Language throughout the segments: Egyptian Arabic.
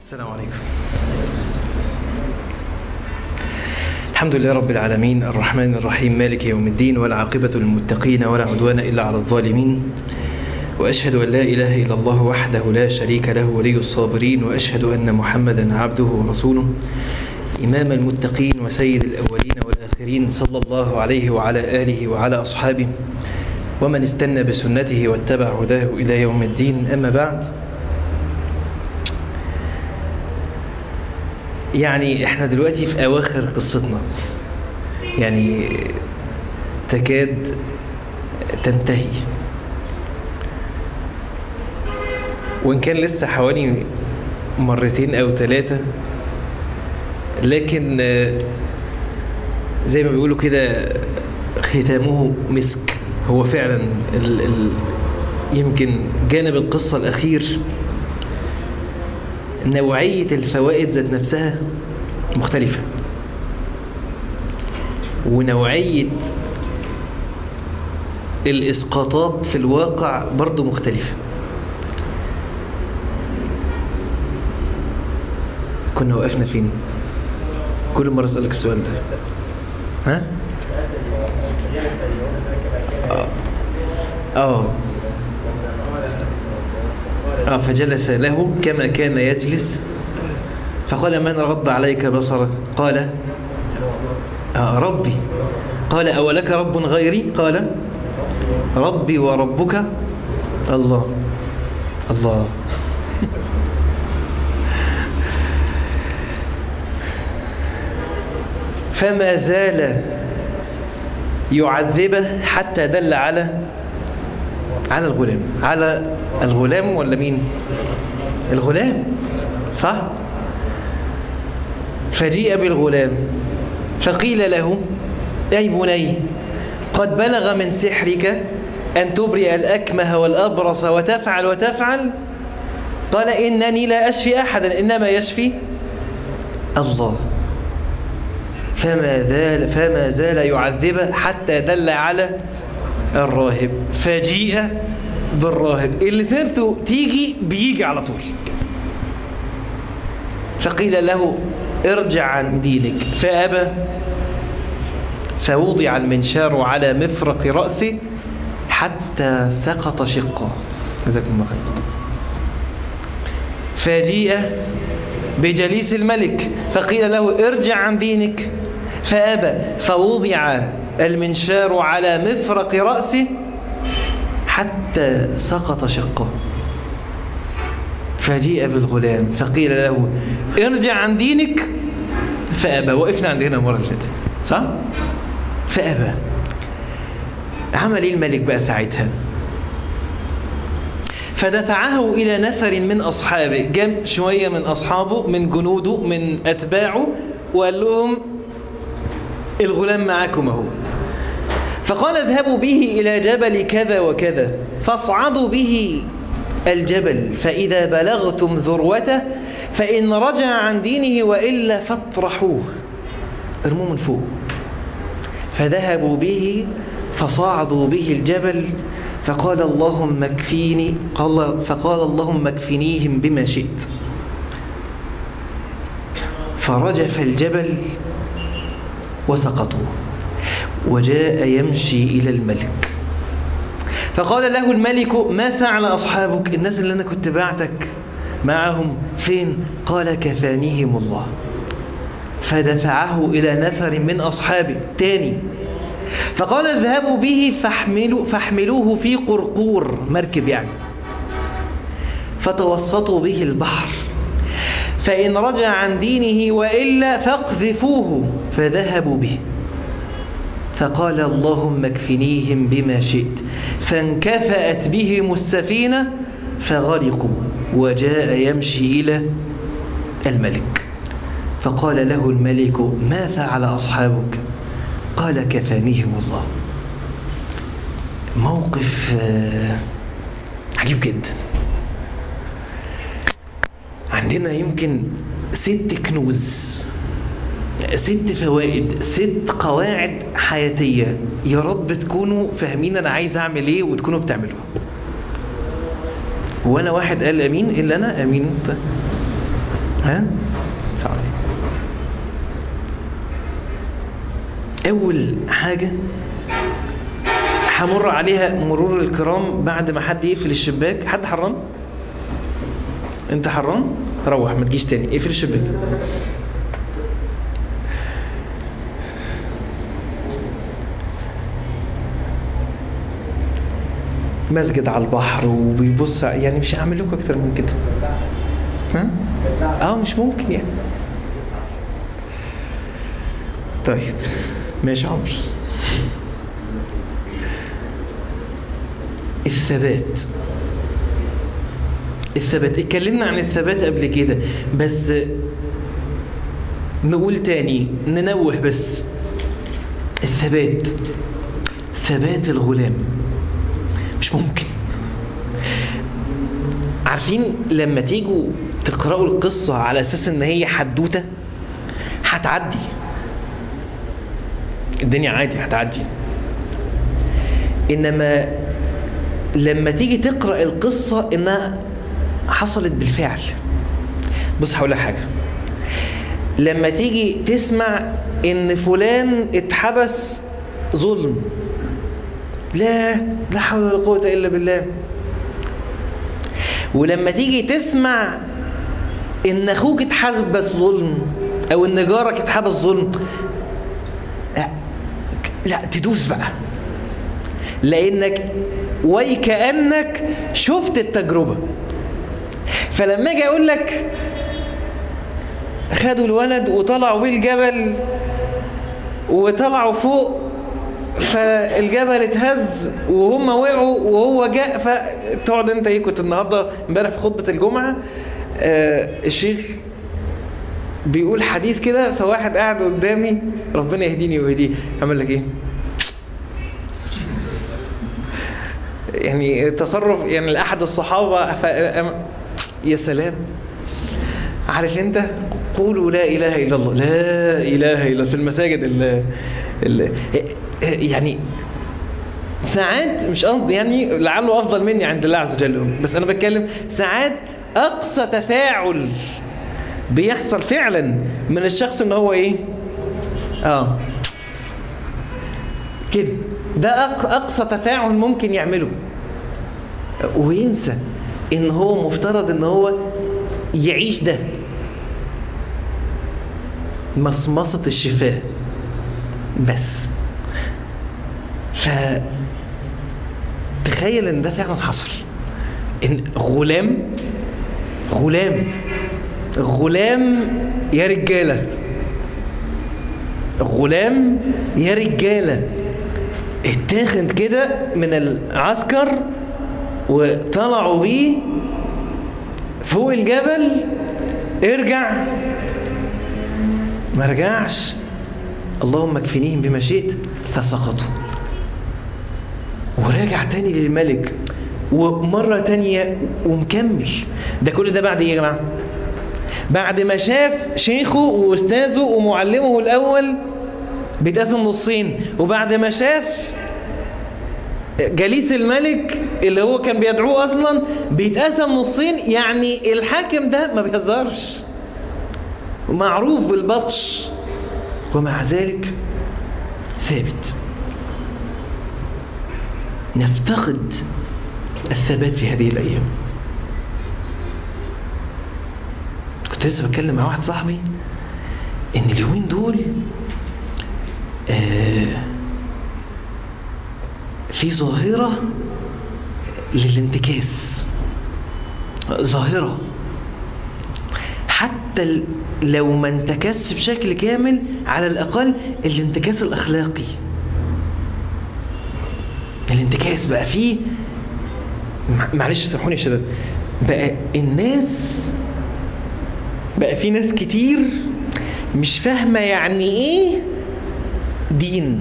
السلام عليكم الحمد لله رب العالمين الرحمن الرحيم مالك يوم الدين والعاقبة للمتقين ولا عدوان إلا على الظالمين وأشهد أن لا إله إلا الله وحده لا شريك له ولي الصابرين وأشهد أن محمدا عبده ورسوله إمام المتقين وسيد الأولين والآخرين صلى الله عليه وعلى آله وعلى أصحابه ومن استنى بسنته واتبع هداه إلى يوم الدين أما بعد يعني احنا دلوقتي في أواخر قصتنا يعني تكاد تنتهي وإن كان لسه حوالي مرتين أو ثلاثة لكن زي ما بيقولوا كده ختامه مسك هو فعلا ال ال يمكن جانب القصة الأخير نوعية الفوائد ذات نفسها مختلفة ونوعية الإسقاطات في الواقع برضو مختلفة كنا وقفنا فين كل مرة أسألك السؤال ده ها آه آه فجلس له كما كان يجلس فقال من رد عليك بصرك قال آه ربي قال أولك رب غيري قال ربي وربك الله الله فما زال يعذبه حتى دل على على الغلام على الغلام ولا مين الغلام صح فجيء بالغلام فقيل له أي بني قد بلغ من سحرك أن تبرئ الأكمه والأبرص وتفعل وتفعل قال إنني لا أشفي أحدا إنما يشفي الله فما زال, فما زال يعذبه حتى دل على الراهب فجيء بالراهب اللي سيرته تيجي بيجي على طول فقيل له ارجع عن دينك فأبى فوضع المنشار على مفرق رأسه حتى سقط شقه جزاكم الله خير فجيء بجليس الملك فقيل له ارجع عن دينك فأبى فوضع المنشار على مفرق رأسه حتى سقط شقه فجيء بالغلام فقيل له ارجع عن دينك فأبى وقفنا عند هنا المرة اللي فاتت صح؟ فأبى عمل ايه الملك بقى ساعتها فدفعه إلى نفر من أصحابه جاب شوية من أصحابه من جنوده من أتباعه وقال لهم الغلام معكم اهو فقال اذهبوا به إلى جبل كذا وكذا فاصعدوا به الجبل فإذا بلغتم ذروته فإن رجع عن دينه وإلا فاطرحوه ارموه من فوق فذهبوا به فصعدوا به الجبل فقال اللهم اكفيني قال فقال اللهم اكفنيهم بما شئت فرجف الجبل وسقطوا وجاء يمشي إلى الملك فقال له الملك ما فعل أصحابك الناس اللي أنا كنت بعتك معهم فين قال كفانيهم الله فدفعه إلى نفر من أصحابه تاني فقال اذهبوا به فاحملوا فاحملوه في قرقور مركب يعني فتوسطوا به البحر فإن رجع عن دينه وإلا فاقذفوه فذهبوا به فقال اللهم اكفنيهم بما شئت فانكفأت بهم السفينة فغرقوا وجاء يمشي إلى الملك فقال له الملك ما فعل أصحابك قال كفانيهم الله موقف عجيب جدا عندنا يمكن ست كنوز ست فوائد ست قواعد حياتية يا رب تكونوا فاهمين أنا عايز أعمل إيه وتكونوا بتعملوها وانا واحد قال امين الا انا امين انت ها صعب اول حاجة همر عليها مرور الكرام بعد ما حد يقفل الشباك حد حران انت حران روح ما تجيش تاني اقفل الشباك مسجد على البحر وبيبص يعني مش هعمل لكم اكتر من كده ها اه مش ممكن يعني طيب ماشي عمر الثبات الثبات اتكلمنا عن الثبات قبل كده بس نقول تاني ننوه بس الثبات ثبات الغلام مش ممكن عارفين لما تيجوا تقرأوا القصة على أساس إن هي حدوتة هتعدي الدنيا عادي هتعدي إنما لما تيجي تقرأ القصة إنها حصلت بالفعل بص هقول لك حاجة لما تيجي تسمع إن فلان اتحبس ظلم لا لا حول ولا قوة إلا بالله ولما تيجي تسمع إن أخوك اتحبس ظلم أو إن جارك اتحبس ظلم لا, لا تدوس بقى لأنك ويكأنك شفت التجربة فلما اجي اقول لك خدوا الولد وطلعوا بيه الجبل وطلعوا فوق فالجبل اتهز وهم وقعوا وهو جاء فتقعد انت ايه كنت النهارده امبارح في خطبه الجمعه آه الشيخ بيقول حديث كده فواحد قاعد قدامي ربنا يهديني ويهديه عمل لك ايه يعني تصرف يعني لأحد الصحابة ف... يا سلام عارف انت قولوا لا إله إلا الله لا إله إلا في المساجد ال... ال... يعني ساعات مش قصدي يعني لعله أفضل مني عند الله عز وجل بس أنا بتكلم ساعات أقصى تفاعل بيحصل فعلا من الشخص ان هو ايه اه كده ده أقصى تفاعل ممكن يعمله وينسى ان هو مفترض ان هو يعيش ده مصمصة الشفاء بس ف تخيل ان ده فعلا حصل ان غلام غلام غلام يا رجاله غلام يا رجاله اتاخد كده من العسكر وطلعوا بيه فوق الجبل ارجع ما رجعش اللهم اكفنيهم بما شئت فسقطوا وراجع تاني للملك ومرة تانية ومكمل ده كل ده بعد ايه يا جماعة بعد ما شاف شيخه واستاذه ومعلمه الاول بيتقسم نصين وبعد ما شاف جليس الملك اللي هو كان بيدعوه اصلا بيتقسم نصين يعني الحاكم ده ما بيهزرش معروف بالبطش ومع ذلك ثابت نفتقد الثبات في هذه الايام كنت لسه بتكلم مع واحد صاحبي ان اليومين دول آه في ظاهرة للانتكاس ظاهرة حتى لو ما انتكسش بشكل كامل على الأقل الانتكاس الأخلاقي الانتكاس بقى فيه معلش سامحوني يا شباب بقى الناس بقى في ناس كتير مش فاهمة يعني ايه دين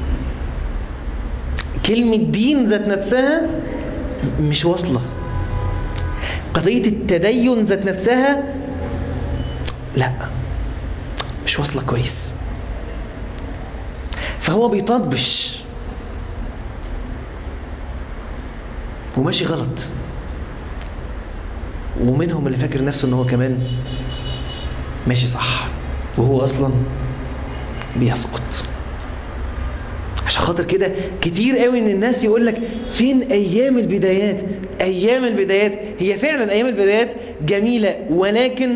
كلمة دين ذات نفسها مش واصلة قضية التدين ذات نفسها لا مش واصلة كويس فهو بيطبش وماشي غلط ومنهم اللي فاكر نفسه ان هو كمان ماشي صح وهو اصلا بيسقط عشان خاطر كده كتير قوي ان الناس يقول لك فين ايام البدايات ايام البدايات هي فعلا ايام البدايات جميلة ولكن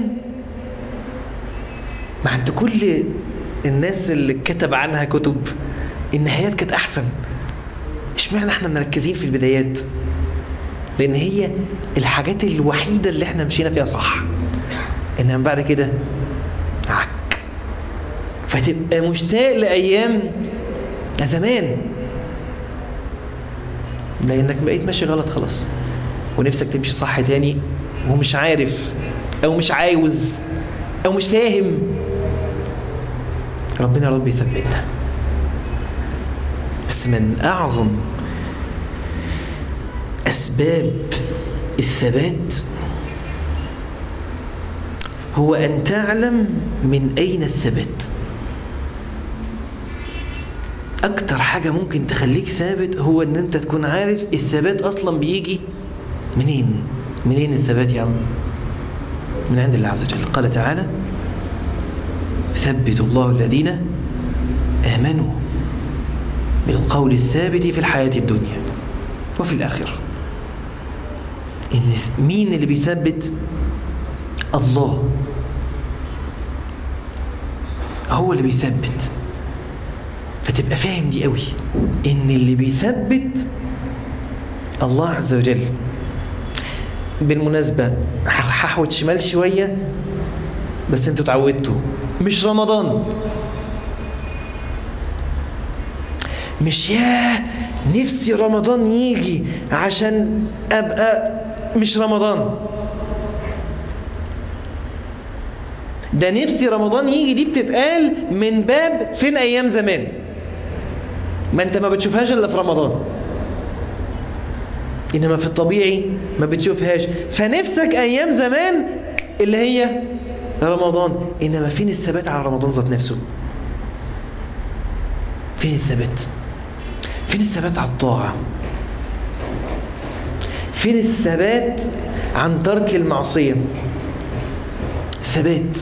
ما عند كل الناس اللي كتب عنها كتب النهايات كانت احسن اشمعنى احنا مركزين في البدايات لان هي الحاجات الوحيدة اللي احنا مشينا فيها صح انما بعد كده عك فتبقى مشتاق لايام زمان لانك بقيت ماشي غلط خلاص ونفسك تمشي صح تاني ومش عارف او مش عاوز او مش فاهم ربنا يا رب يثبتنا بس من اعظم اسباب الثبات هو ان تعلم من اين الثبات اكتر حاجة ممكن تخليك ثابت هو ان انت تكون عارف الثبات اصلا بيجي منين منين الثبات يا عم من عند الله عز وجل قال تعالى ثبت الله الذين آمنوا بالقول الثابت في الحياة الدنيا وفي الآخرة إن مين اللي بيثبت الله هو اللي بيثبت فتبقى فاهم دي قوي ان اللي بيثبت الله عز وجل بالمناسبة هحوت شمال شوية بس انتوا اتعودتوا مش رمضان مش ياه نفسي رمضان يجي عشان ابقى مش رمضان ده نفسي رمضان يجي دي بتتقال من باب فين ايام زمان ما انت ما بتشوفهاش الا في رمضان انما في الطبيعي ما بتشوفهاش فنفسك ايام زمان اللي هي رمضان انما فين الثبات على رمضان ذات نفسه فين الثبات فين الثبات على الطاعة فين الثبات عن ترك المعصية ثبات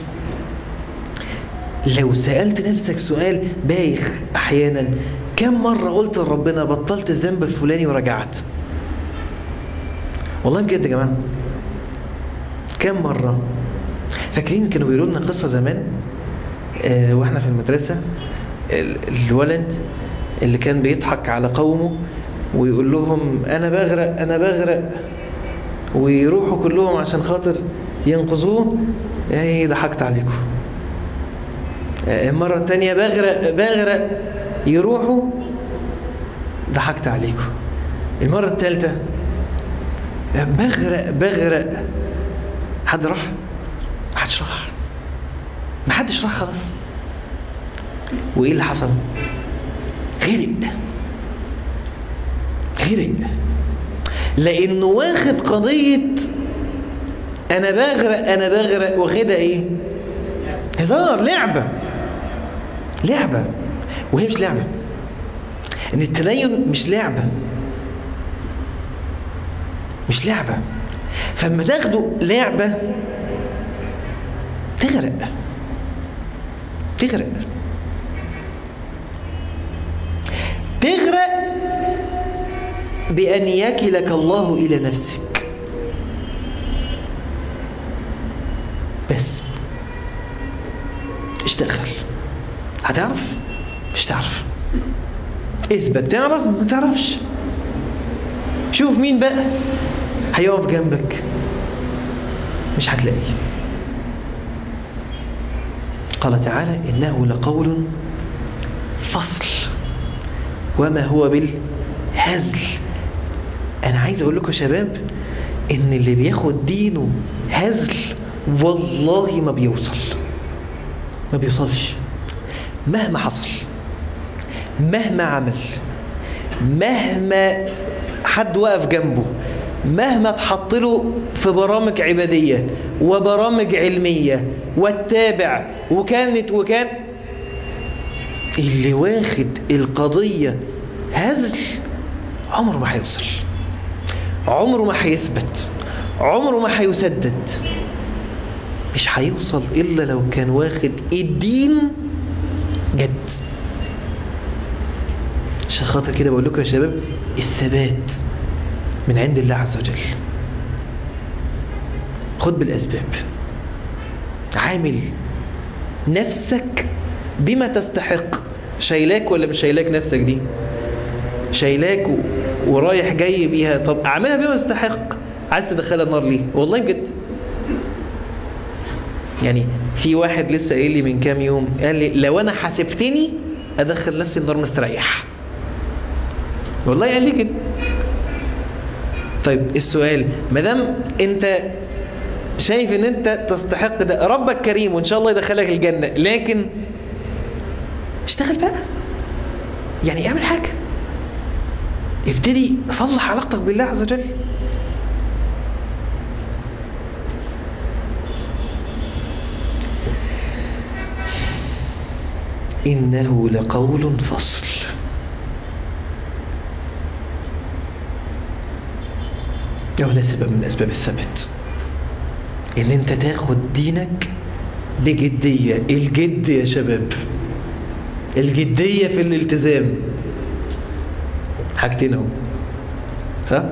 لو سألت نفسك سؤال بايخ أحيانا كم مرة قلت لربنا بطلت الذنب الفلاني ورجعت والله بجد يا جماعة كم مرة فاكرين كانوا بيقولوا لنا قصة زمان آه واحنا في المدرسة الولد اللي كان بيضحك على قومه ويقول لهم انا بغرق انا بغرق ويروحوا كلهم عشان خاطر ينقذوه يعني ضحكت عليكم المرة التانية بغرق بغرق يروحوا ضحكت عليكم المرة الثالثة بغرق بغرق حد راح محدش راح محدش راح خلاص وايه اللي حصل غرق غرق لانه واخد قضية انا بغرق انا بغرق واخدها ايه هزار لعبة لعبة وهي مش لعبة ان التدين مش لعبة مش لعبة فلما تاخده لعبة تغرق تغرق تغرق بأن يكلك الله إلى نفسك بس اشتغل هتعرف مش تعرف اثبت تعرف ما تعرفش شوف مين بقى هيقف جنبك مش هتلاقي قال تعالى إنه لقول فصل وما هو بالهزل أنا عايز أقول لكم يا شباب إن اللي بياخد دينه هزل والله ما بيوصل ما بيوصلش مهما حصل مهما عمل مهما حد وقف جنبه مهما تحط له في برامج عبادية وبرامج علمية واتابع وكانت وكان اللي واخد القضية هزل عمره ما هيوصل عمره ما هيثبت عمره ما هيسدد مش هيوصل إلا لو كان واخد الدين جد عشان خاطر كده بقول لكم يا شباب الثبات من عند الله عز وجل خد بالأسباب عامل نفسك بما تستحق شايلاك ولا مش شايلاك نفسك دي شايلاك و... ورايح جاي بيها طب اعملها بما تستحق عايز تدخلها النار ليه والله بجد يعني في واحد لسه قايل لي من كام يوم قال لي لو انا حاسبتني ادخل نفسي النار مستريح والله قال لي كده طيب السؤال ما دام انت شايف ان انت تستحق ده ربك كريم وان شاء الله يدخلك الجنة لكن اشتغل بقى يعني اعمل حاجة ابتدي صلح علاقتك بالله عز وجل إنه لقول فصل وده سبب من أسباب الثبت إن أنت تاخد دينك بجدية الجد يا شباب الجدية في الالتزام حاجتين اهو صح؟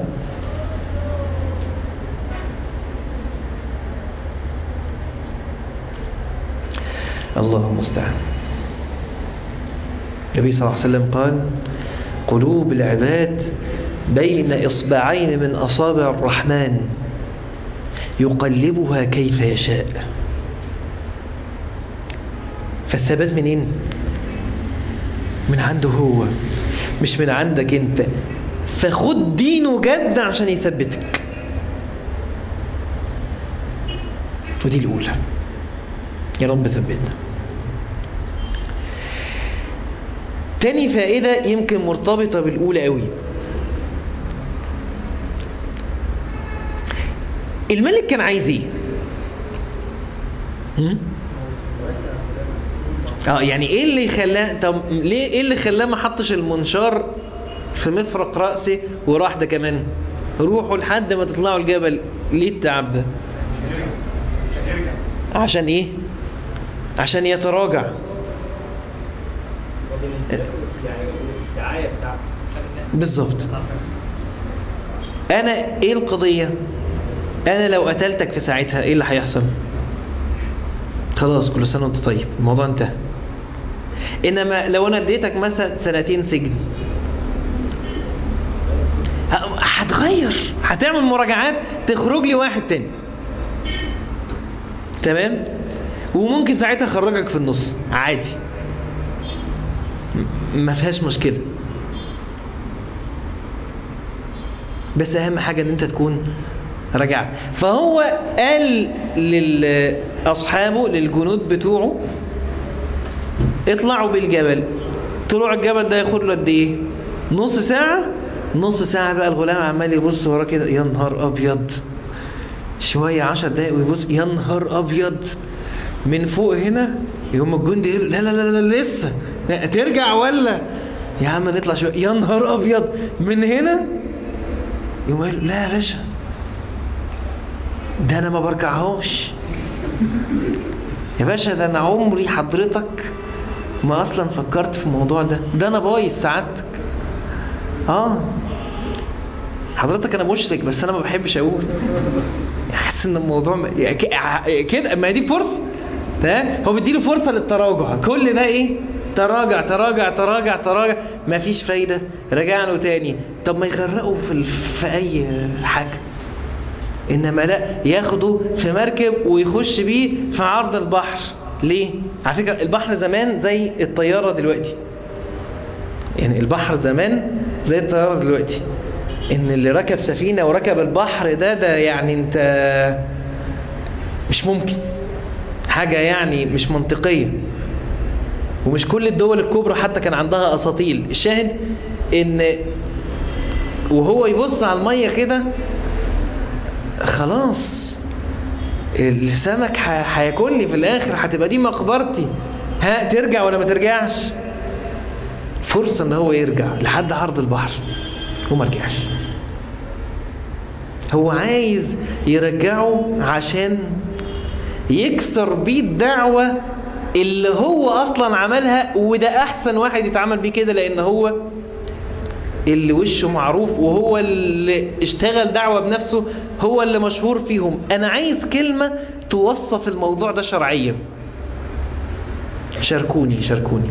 الله المستعان النبي صلى الله عليه وسلم قال قلوب العباد بين إصبعين من أصابع الرحمن يقلبها كيف يشاء فالثبات منين من عنده هو مش من عندك انت فخد دينه جد عشان يثبتك ودي الأولى يا رب ثبتنا تاني فائدة يمكن مرتبطة بالأولى قوي الملك كان عايز ايه اه يعني ايه اللي خلاه طب ليه ايه اللي خلاه ما حطش المنشار في مفرق رأسه وراح ده كمان روحوا لحد ما تطلعوا الجبل ليه التعب ده عشان ايه عشان يتراجع بالظبط انا ايه القضية انا لو قتلتك في ساعتها ايه اللي هيحصل خلاص كل سنة وانت طيب الموضوع انتهى انما لو انا اديتك مثلا سنتين سجن هتغير هتعمل مراجعات تخرج لي واحد تاني تمام وممكن ساعتها اخرجك في النص عادي ما فيهاش مشكلة بس اهم حاجة ان انت تكون رجعت فهو قال لأصحابه للجنود بتوعه اطلعوا بالجبل طلوع الجبل ده ياخد له قد ايه نص ساعة نص ساعة بقى الغلام عمال يبص وراه كده يا نهار ابيض شوية عشر دقايق ويبص يا نهار ابيض من فوق هنا يقوم الجندي يقول لا لا لا لا لسه ترجع ولا يا عم نطلع شوية يا نهار ابيض من هنا يقوم يقول لا يا باشا ده انا ما برجعهمش يا باشا ده انا عمري حضرتك ما اصلا فكرت في الموضوع ده ده انا بايظ سعادتك اه حضرتك انا مشرك بس انا ما بحبش اقول احس ان الموضوع م... كده ما دي فرصه ده هو بيديله فرصه للتراجع كل ده ايه تراجع تراجع تراجع تراجع ما فيش فايده رجع له تاني طب ما يغرقوا في ال... في اي حاجه انما لا ياخده في مركب ويخش بيه في عرض البحر ليه على فكره البحر زمان زي الطياره دلوقتي يعني البحر زمان زي الطياره دلوقتي ان اللي ركب سفينه وركب البحر ده ده يعني انت مش ممكن حاجه يعني مش منطقيه ومش كل الدول الكبرى حتى كان عندها اساطيل الشاهد ان وهو يبص على الميه كده خلاص السمك هياكلني في الاخر هتبقى دي مقبرتي ها ترجع ولا ما ترجعش فرصة ان هو يرجع لحد عرض البحر وما رجعش هو عايز يرجعه عشان يكسر بيه الدعوة اللي هو أصلا عملها وده أحسن واحد يتعامل بيه كده لأن هو اللي وشه معروف وهو اللي اشتغل دعوة بنفسه هو اللي مشهور فيهم أنا عايز كلمة توصف الموضوع ده شرعيا شاركوني شاركوني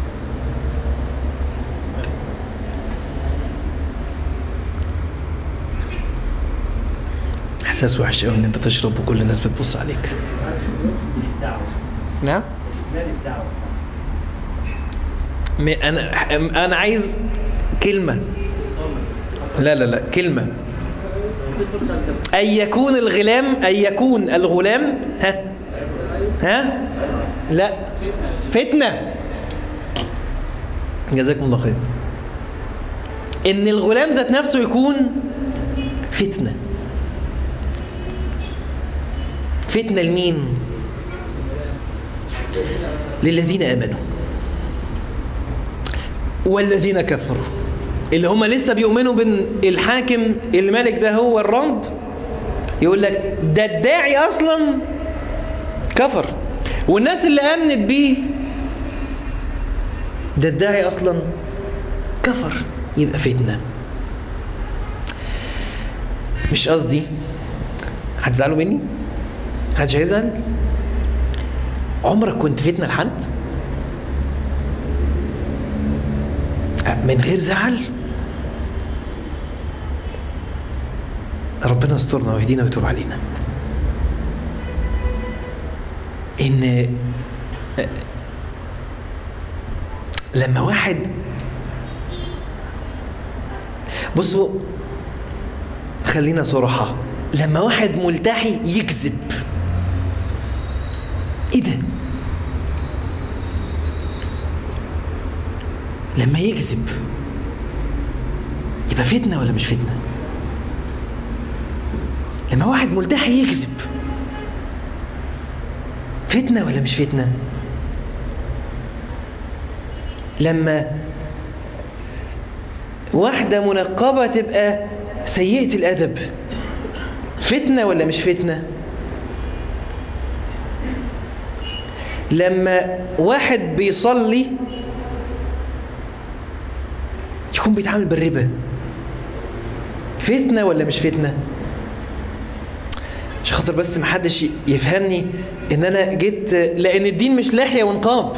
احساس وحش قوي ان انت تشرب وكل الناس بتبص عليك نعم م- انا انا عايز كلمه لا لا لا كلمه ان يكون الغلام ان يكون الغلام ها ها لا فتنه جزاكم الله خير ان الغلام ذات نفسه يكون فتنه فتنة لمين للذين آمنوا والذين كفروا اللي هم لسه بيؤمنوا بان الحاكم الملك ده هو الرب يقول لك ده الداعي اصلا كفر والناس اللي امنت بيه ده الداعي اصلا كفر يبقى فتنه مش قصدي هتزعلوا مني محدش هيزعل عمرك كنت فتنة لحد من غير زعل ربنا يسترنا ويهدينا ويتوب علينا ان لما واحد بصوا خلينا صراحة لما واحد ملتحي يكذب ايه ده لما يكذب يبقى فتنة ولا مش فتنة لما واحد ملتحي يكذب فتنة ولا مش فتنة لما واحدة منقبة تبقى سيئة الأدب فتنة ولا مش فتنة لما واحد بيصلي يكون بيتعامل بالربا فتنة ولا مش فتنة عشان خاطر بس محدش يفهمني ان انا جيت لان الدين مش لحية ونقاب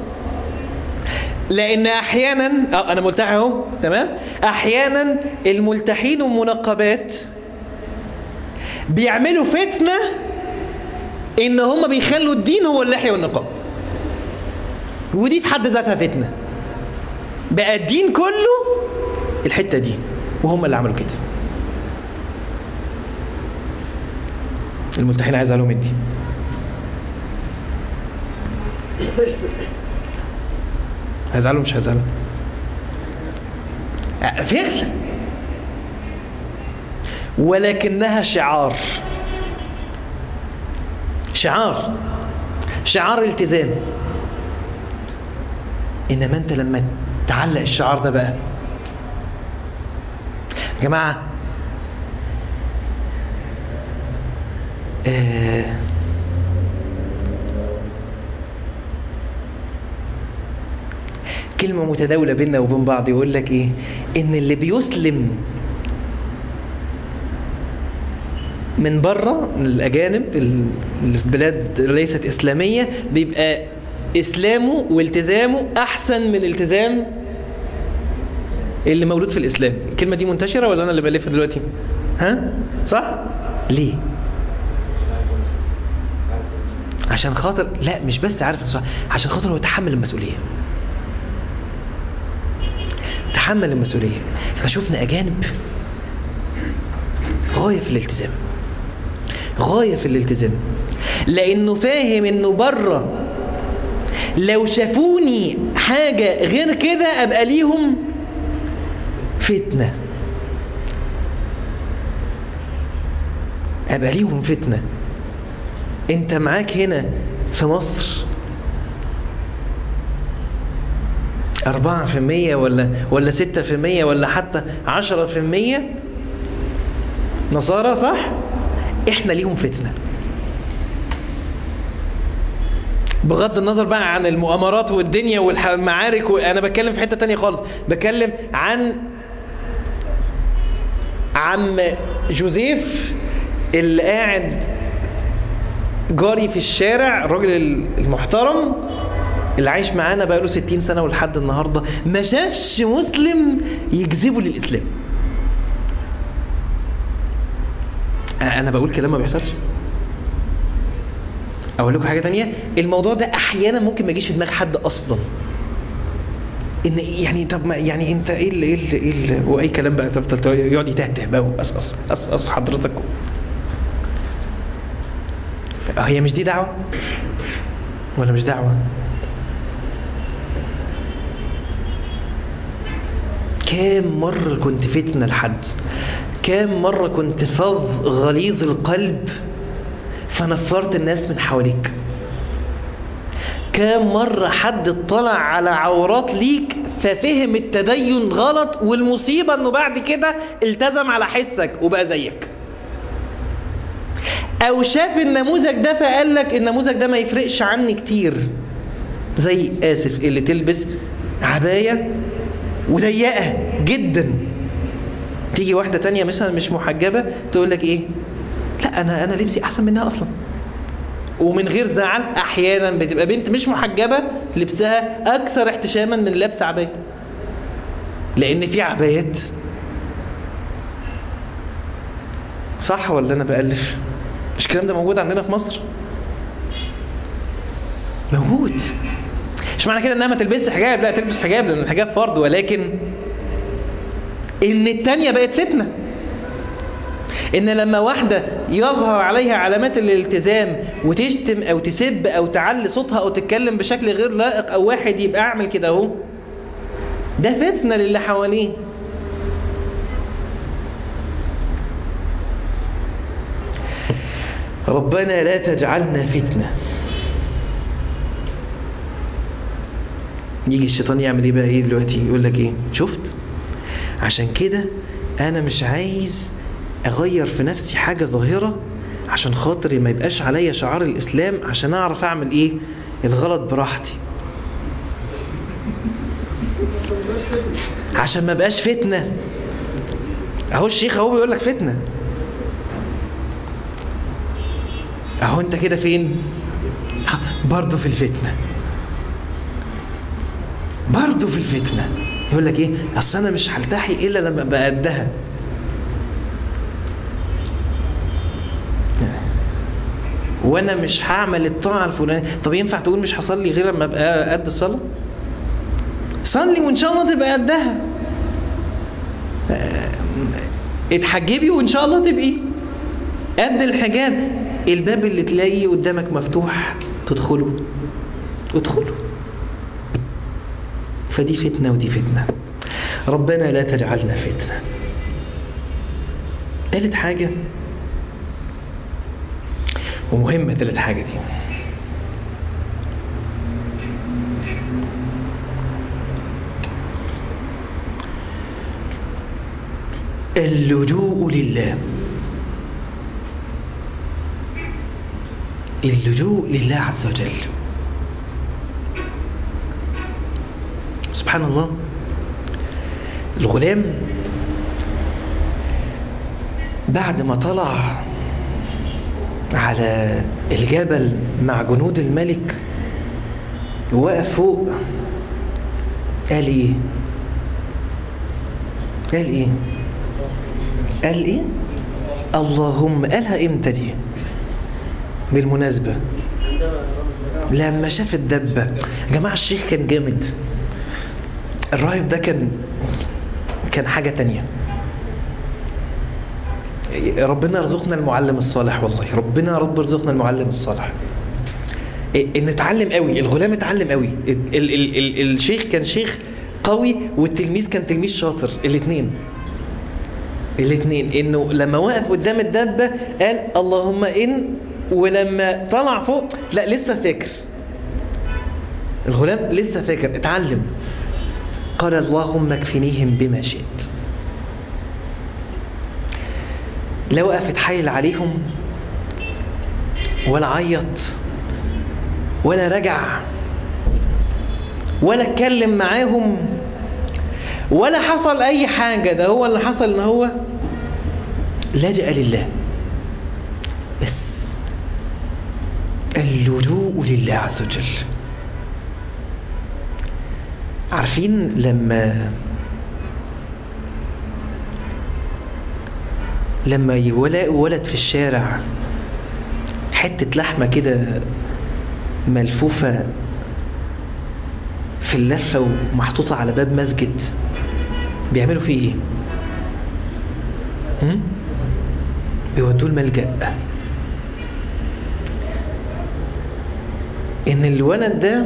لان احيانا اه انا ملتحي اهو تمام احيانا الملتحين والمنقبات بيعملوا فتنة ان هم بيخلوا الدين هو اللحية والنقاب ودي في حد ذاتها فتنة بقى الدين كله الحتة دي وهم اللي عملوا كده الملتحين عايز عليهم الدين هيزعلوا مش هيزعلوا فعلا ولكنها شعار شعار شعار التزام انما انت لما تعلق الشعار ده بقى يا جماعه آه كلمة متداولة بيننا وبين بعض يقول لك ايه ان اللي بيسلم من بره من الاجانب اللي في بلاد ليست اسلامية بيبقى اسلامه والتزامه احسن من الالتزام اللي مولود في الاسلام الكلمة دي منتشرة ولا انا اللي بلف دلوقتي ها صح ليه عشان خاطر لا مش بس عارف الصح عشان خاطر هو يتحمل المسؤولية تحمل المسؤولية احنا شفنا أجانب غاية في الالتزام غاية في الالتزام لأنه فاهم إنه بره لو شافوني حاجة غير كده أبقى ليهم فتنة أبقى ليهم فتنة أنت معاك هنا في مصر أربعة في المية ولا ولا ستة في المية ولا حتى عشرة في المية نصارى صح؟ إحنا ليهم فتنة بغض النظر بقى عن المؤامرات والدنيا والمعارك انا بتكلم في حتة تانية خالص بتكلم عن عم جوزيف اللي قاعد جاري في الشارع الراجل المحترم اللي عايش معانا بقاله 60 سنة ولحد النهاردة ما شافش مسلم يجذبه للإسلام أنا بقول كلام ما بيحصلش أقول لكم حاجة تانية الموضوع ده أحيانا ممكن ما يجيش في دماغ حد أصلا ان يعني طب ما يعني انت ايه اللي ايه اللي ايه اللي واي كلام بقى تفضل يقعد يتهته بقى أص أص أص أص حضرتك هي مش دي دعوة ولا مش دعوة كام مرة كنت فتنة لحد كام مرة كنت فظ غليظ القلب فنفرت الناس من حواليك كام مرة حد اطلع على عورات ليك ففهم التدين غلط والمصيبة انه بعد كده التزم على حسك وبقى زيك او شاف النموذج ده فقال لك النموذج ده ما يفرقش عني كتير زي اسف اللي تلبس عباية وضيقة جدا تيجي واحدة تانية مثلا مش محجبة تقول لك ايه لا انا انا لبسي احسن منها اصلا ومن غير زعل احيانا بتبقى بنت مش محجبة لبسها اكثر احتشاما من لبس عباية لان في عبايات صح ولا انا بألف مش الكلام ده موجود عندنا في مصر موجود مش معنى كده انها ما تلبسش حجاب لا تلبس حجاب لان الحجاب فرض ولكن ان التانية بقت فتنة ان لما واحدة يظهر عليها علامات الالتزام وتشتم او تسب او تعلي صوتها او تتكلم بشكل غير لائق او واحد يبقى اعمل كده اهو ده فتنة للي حواليه ربنا لا تجعلنا فتنة يجي الشيطان يعمل ايه بقى ايه دلوقتي يقول لك ايه شفت عشان كده انا مش عايز اغير في نفسي حاجة ظاهرة عشان خاطر ما يبقاش عليا شعار الاسلام عشان اعرف اعمل ايه الغلط براحتي عشان ما بقاش فتنة اهو الشيخ اهو بيقول لك فتنة اهو انت كده فين برضه في الفتنة برضه في الفتنة يقول لك ايه اصل انا مش هلتحي الا لما ابقى قدها وانا مش هعمل الطاعه الفلانيه طب ينفع تقول مش هصلي غير لما ابقى قد الصلاه صلي وان شاء الله تبقى قدها اتحجبي وان شاء الله تبقي قد الحجاب الباب اللي تلاقيه قدامك مفتوح تدخله ادخله فدي فتنة ودي فتنة ربنا لا تجعلنا فتنة ثالث حاجة ومهمة ثالث حاجة دي اللجوء لله اللجوء لله عز وجل سبحان الله الغلام بعد ما طلع على الجبل مع جنود الملك وقف فوق قال ايه قال ايه قال ايه اللهم قالها امتى دي بالمناسبة لما شاف الدبة يا جماعة الشيخ كان جامد الراهب ده كان كان حاجة تانية ربنا يرزقنا المعلم الصالح والله ربنا رب يرزقنا المعلم الصالح ان اتعلم قوي الغلام اتعلم قوي ال ال ال ال الشيخ كان شيخ قوي والتلميذ كان تلميذ شاطر الاثنين الاثنين انه لما وقف قدام الدبه قال اللهم ان ولما طلع فوق لا لسه فاكر الغلام لسه فاكر اتعلم قال اللهم اكفنيهم بما شئت لا وقف اتحايل عليهم ولا عيط ولا رجع ولا اتكلم معاهم ولا حصل اي حاجة ده هو اللي حصل ان هو لجأ لله بس اللجوء لله عز وجل عارفين لما لما يلاقوا ولد في الشارع حتة لحمة كده ملفوفة في اللفة ومحطوطة على باب مسجد بيعملوا فيه ايه هم؟ بيودوه الملجأ ان الولد ده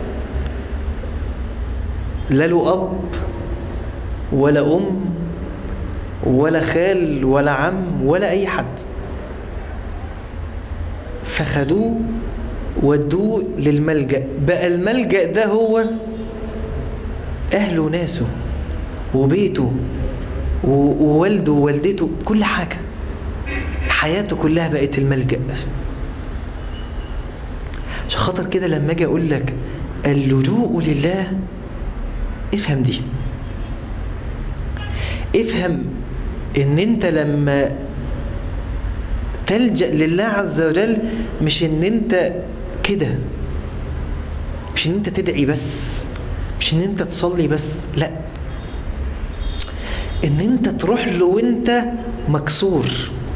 لا له اب ولا ام ولا خال ولا عم ولا اي حد فخدوه ودوه للملجأ بقى الملجأ ده هو اهله وناسه وبيته ووالده ووالدته كل حاجة حياته كلها بقت الملجأ عشان خاطر كده لما اجي اقول لك اللجوء لله افهم دي افهم ان انت لما تلجأ لله عز وجل مش ان انت كده مش ان انت تدعي بس مش ان انت تصلي بس لا ان انت تروح له وانت مكسور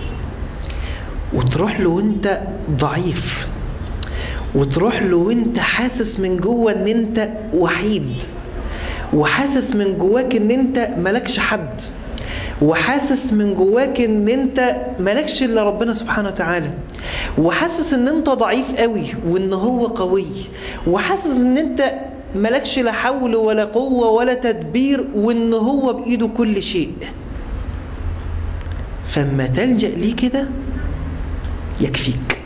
وتروح له وانت ضعيف وتروح له وانت حاسس من جوه ان انت وحيد وحاسس من جواك ان انت ملكش حد وحاسس من جواك ان انت ملكش الا ربنا سبحانه وتعالى وحاسس ان انت ضعيف قوي وان هو قوي وحاسس ان انت ملكش لا حول ولا قوة ولا تدبير وان هو بايده كل شيء فما تلجأ ليه كده يكفيك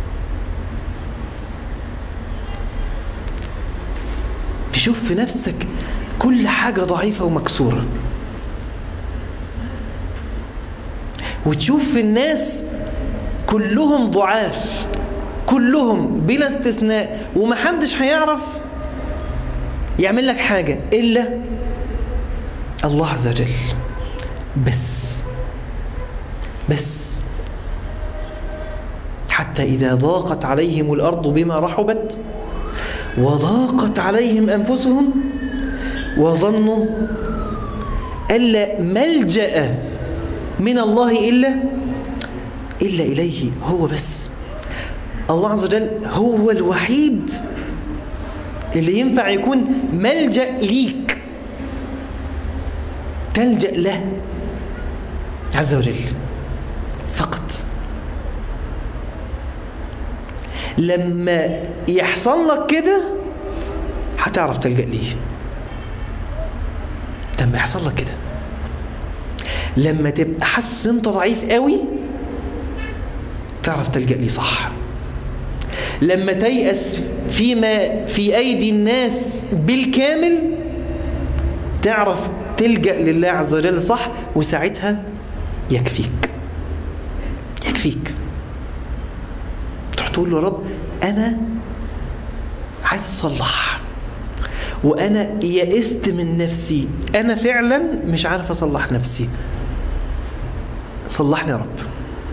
تشوف في نفسك كل حاجة ضعيفة ومكسورة وتشوف في الناس كلهم ضعاف كلهم بلا استثناء ومحدش هيعرف يعمل لك حاجة إلا الله عز وجل بس بس حتى إذا ضاقت عليهم الأرض بما رحبت وضاقت عليهم أنفسهم وظنوا ألا ملجأ من الله إلا إلا إليه هو بس الله عز وجل هو الوحيد اللي ينفع يكون ملجأ ليك تلجأ له عز وجل فقط لما يحصل لك كده هتعرف تلجأ ليه لما يحصل لك كده لما تبقى حاسس انت ضعيف قوي تعرف تلجأ ليه صح لما تيأس فيما في أيدي الناس بالكامل تعرف تلجأ لله عز وجل صح وساعتها يكفيك يكفيك تروح تقول له رب أنا عايز أصلح وأنا يئست من نفسي أنا فعلا مش عارف أصلح نفسي صلحني يا رب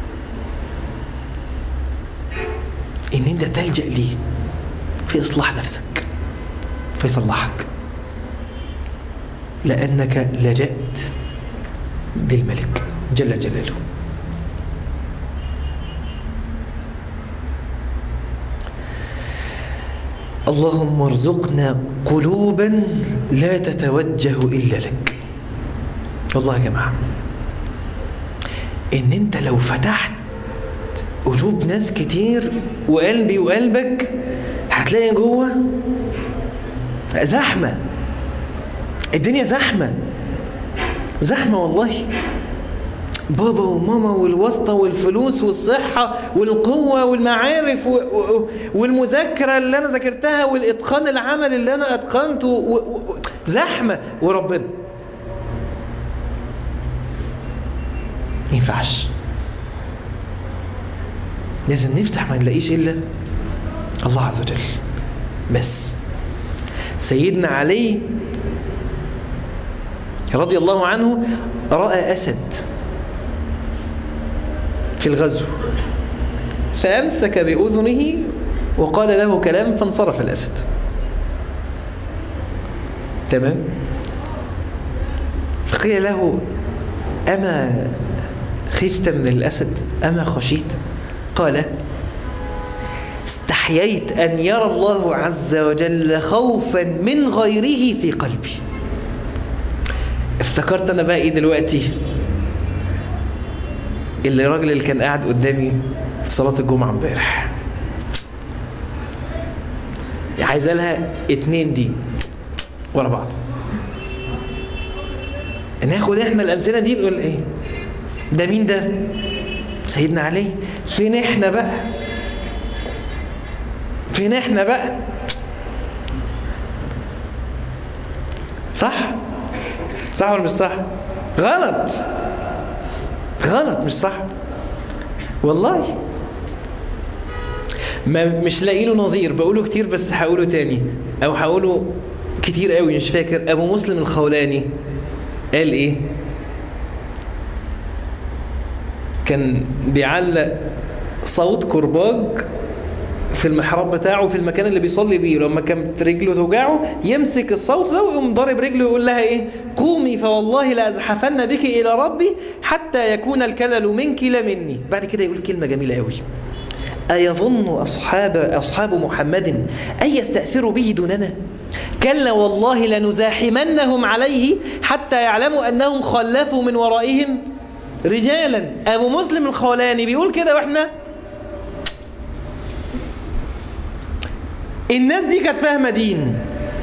ان انت تلجأ ليه في اصلاح نفسك فيصلحك لانك لجأت للملك جل جلاله اللهم ارزقنا قلوبا لا تتوجه الا لك والله يا جماعه ان انت لو فتحت قلوب ناس كتير وقلبي وقلبك هتلاقي جوه زحمة الدنيا زحمة زحمة والله بابا وماما والواسطة والفلوس والصحة والقوة والمعارف والمذاكرة اللي أنا ذاكرتها والإتقان العمل اللي أنا أتقنته زحمة وربنا ينفعش لازم نفتح ما نلاقيش إلا الله عز وجل بس سيدنا علي رضي الله عنه رأى أسد في الغزو فأمسك بأذنه وقال له كلام فانصرف الأسد تمام فقيل له أما خفت من الأسد أما خشيت قال استحييت أن يرى الله عز وجل خوفا من غيره في قلبي افتكرت أنا بقى إيه دلوقتي اللي الراجل اللي كان قاعد قدامي في صلاة الجمعة امبارح عايزة لها اتنين دي ورا بعض ناخد احنا الامثله دي نقول ايه ده مين ده سيدنا علي فين احنا بقى فين احنا بقى صح صح ولا مش صح غلط غلط مش صح والله ما مش لاقي له نظير بقوله كتير بس هقوله تاني او هقوله كتير قوي مش فاكر ابو مسلم الخولاني قال ايه كان بيعلق صوت كرباج في المحراب بتاعه في المكان اللي بيصلي بيه لما كانت رجله توجعه يمسك الصوت ده ويقوم ضارب رجله ويقول لها ايه قومي فوالله لازحفن بك الى ربي حتى يكون الكلل منك لا مني بعد كده يقول كلمه جميله قوي أيظن أصحاب, أصحاب محمد أن يستأثروا به دوننا كلا والله لنزاحمنهم عليه حتى يعلموا أنهم خلفوا من ورائهم رجالا أبو مسلم الخولاني بيقول كده وإحنا الناس دي كانت فاهمة دين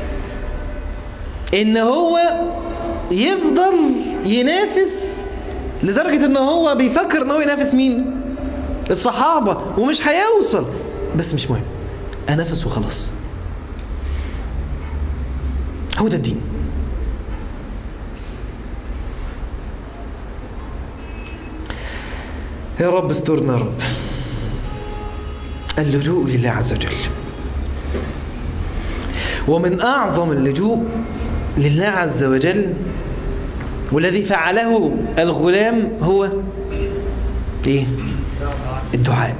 إن هو يفضل ينافس لدرجة إن هو بيفكر إن هو ينافس مين الصحابة ومش هيوصل بس مش مهم أنفس وخلاص هو ده الدين يا رب استرنا يا رب اللجوء لله عز وجل ومن أعظم اللجوء لله عز وجل والذي فعله الغلام هو ايه الدعاء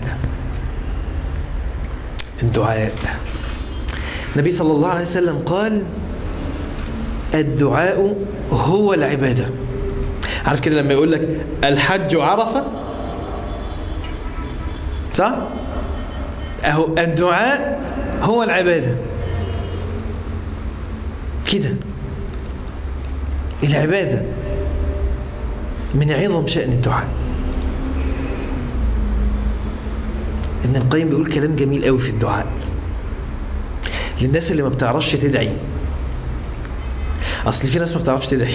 الدعاء النبي صلى الله عليه وسلم قال الدعاء هو العبادة عارف كده لما يقول لك الحج عرفة صح أهو الدعاء هو العبادة كده العبادة من عظم شأن الدعاء ابن القيم بيقول كلام جميل قوي في الدعاء للناس اللي ما بتعرفش تدعي اصل في ناس ما بتعرفش تدعي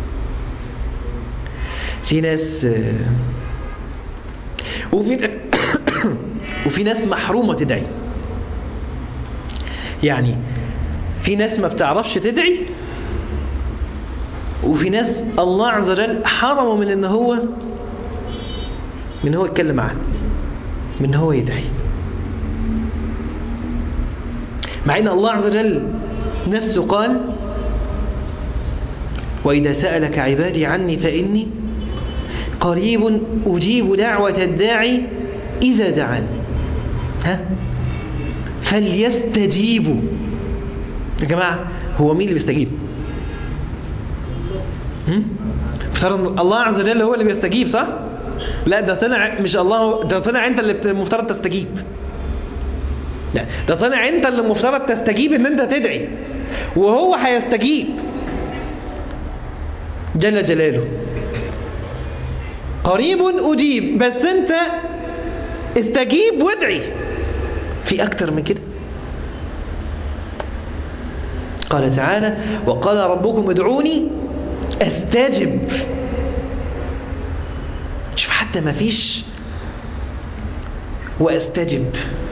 في ناس وفي وفي ناس محرومه تدعي يعني في ناس ما بتعرفش تدعي وفي ناس الله عز وجل حرمه من ان هو من هو يتكلم معاه من هو يدعي مع ان الله عز وجل نفسه قال وإذا سألك عبادي عني فإني قريب أجيب دعوة الداعي إذا دعاني ها فليستجيبوا يا جماعة هو مين اللي بيستجيب افترض الله عز وجل هو اللي بيستجيب صح لا ده طلع مش الله ده طلع انت اللي المفترض تستجيب لا ده طلع انت اللي المفترض تستجيب ان انت تدعي وهو هيستجيب جل جلاله قريب أجيب بس أنت استجيب وادعي في أكتر من كده قال تعالى وقال ربكم ادعوني استجب شوف حتى ما فيش واستجب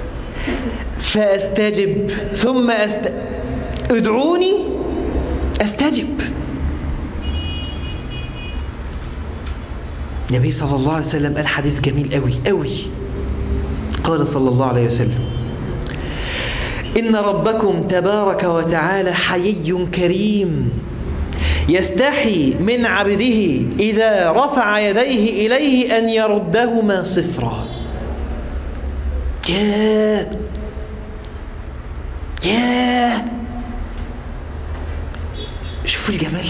فاستجب ثم أست... ادعوني استجب النبي صلى الله عليه وسلم قال حديث جميل قوي قوي قال صلى الله عليه وسلم إن ربكم تبارك وتعالى حيي كريم يستحي من عبده إذا رفع يديه إليه أن يردهما صفرا ياه ياه شوفوا الجمال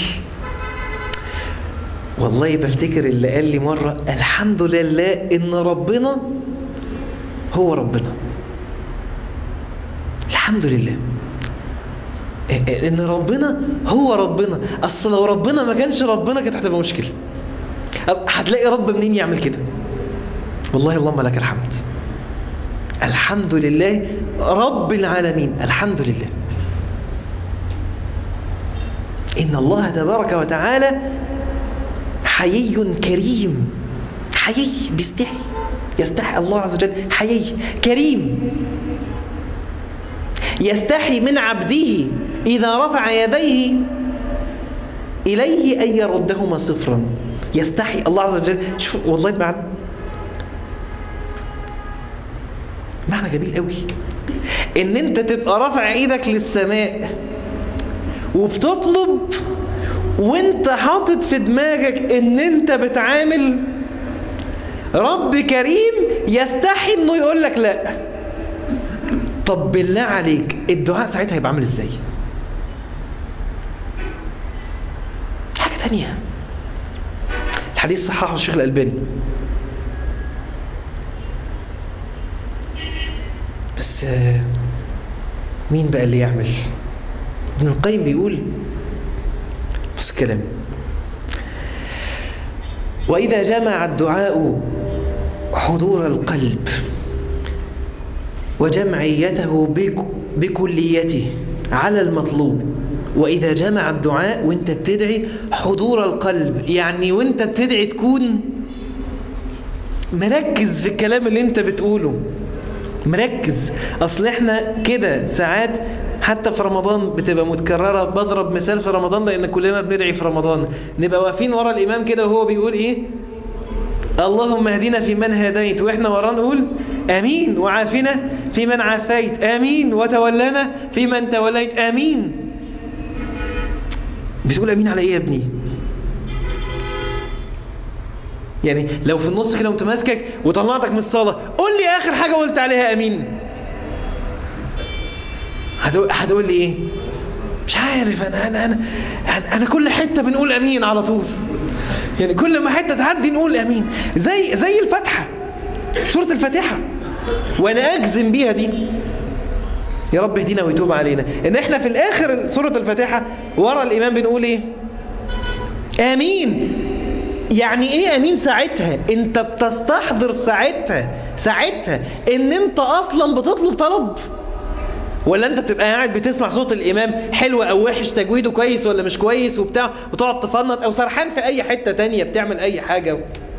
والله بفتكر اللي قال لي مرة الحمد لله إن ربنا هو ربنا الحمد لله ان ربنا هو ربنا اصل لو ربنا ما كانش ربنا كانت هتبقى مشكله هتلاقي رب منين يعمل كده والله اللهم لك الحمد الحمد لله رب العالمين الحمد لله ان الله تبارك وتعالى حيي كريم حيي بيستحي يستحي الله عز وجل حيي كريم يستحي من عبده إذا رفع يديه إليه أن يردهما صفرا يستحي الله عز وجل شوف والله معنى معنى جميل قوي ان انت تبقى رافع ايدك للسماء وبتطلب وانت حاطط في دماغك ان انت بتعامل رب كريم يستحي انه يقول لك لا طب بالله عليك الدعاء ساعتها هيبقى عامل ازاي حاجة تانية الحديث صححه الشيخ الألباني بس مين بقى اللي يعمل ابن القيم بيقول بص الكلام وإذا جمع الدعاء حضور القلب وجمعيته بكليته على المطلوب وإذا جمع الدعاء وانت بتدعي حضور القلب يعني وانت بتدعي تكون مركز في الكلام اللي انت بتقوله مركز اصل احنا كده ساعات حتى في رمضان بتبقى متكررة بضرب مثال في رمضان لان كلنا بندعي في رمضان نبقى واقفين ورا الامام كده وهو بيقول ايه اللهم اهدنا في من هديت واحنا وراه نقول امين وعافنا في من عافيت امين وتولنا في من توليت امين بتقول امين على ايه يا ابني يعني لو في النص كده وانت ماسكك وطلعتك من الصلاه قول لي اخر حاجه قلت عليها امين هتقول لي ايه مش عارف انا انا انا انا كل حته بنقول امين على طول يعني كل ما حته تعدي نقول امين زي زي الفاتحه سوره الفاتحه وانا اجزم بيها دي يا رب اهدينا ويتوب علينا ان احنا في الاخر سوره الفاتحه ورا الامام بنقول ايه امين يعني ايه امين ساعتها انت بتستحضر ساعتها ساعتها ان انت اصلا بتطلب طلب ولا انت بتبقى قاعد بتسمع صوت الامام حلو او وحش تجويده كويس ولا مش كويس وبتاع وتقعد تفنط او سرحان في اي حتة تانية بتعمل اي حاجة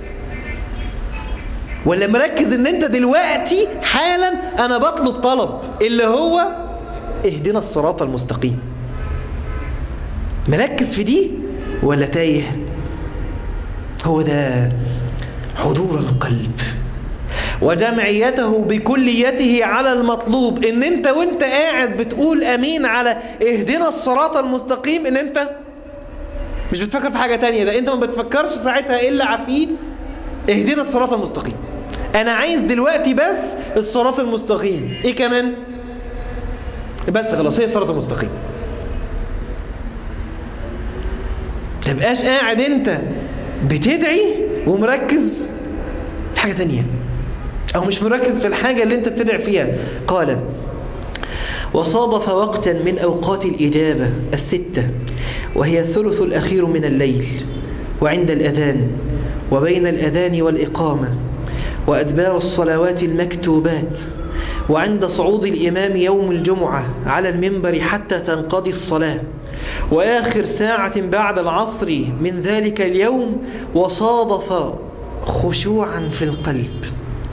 ولا مركز ان انت دلوقتي حالا انا بطلب طلب اللي هو اهدنا الصراط المستقيم مركز في دي ولا تايه هو ده حضور القلب وجمعيته بكليته على المطلوب ان انت وانت قاعد بتقول امين على اهدنا الصراط المستقيم ان انت مش بتفكر في حاجة تانية ده انت ما بتفكرش ساعتها الا عفيه اهدنا الصراط المستقيم انا عايز دلوقتي بس الصراط المستقيم ايه كمان بس خلاص هي الصراط المستقيم تبقاش قاعد انت بتدعي ومركز في حاجة تانية أو مش مركز في الحاجة اللي أنت بتدعي فيها قال وصادف وقتا من أوقات الإجابة الستة وهي الثلث الأخير من الليل وعند الأذان وبين الأذان والإقامة وأدبار الصلوات المكتوبات وعند صعود الإمام يوم الجمعة على المنبر حتى تنقضي الصلاة وآخر ساعة بعد العصر من ذلك اليوم وصادف خشوعا في القلب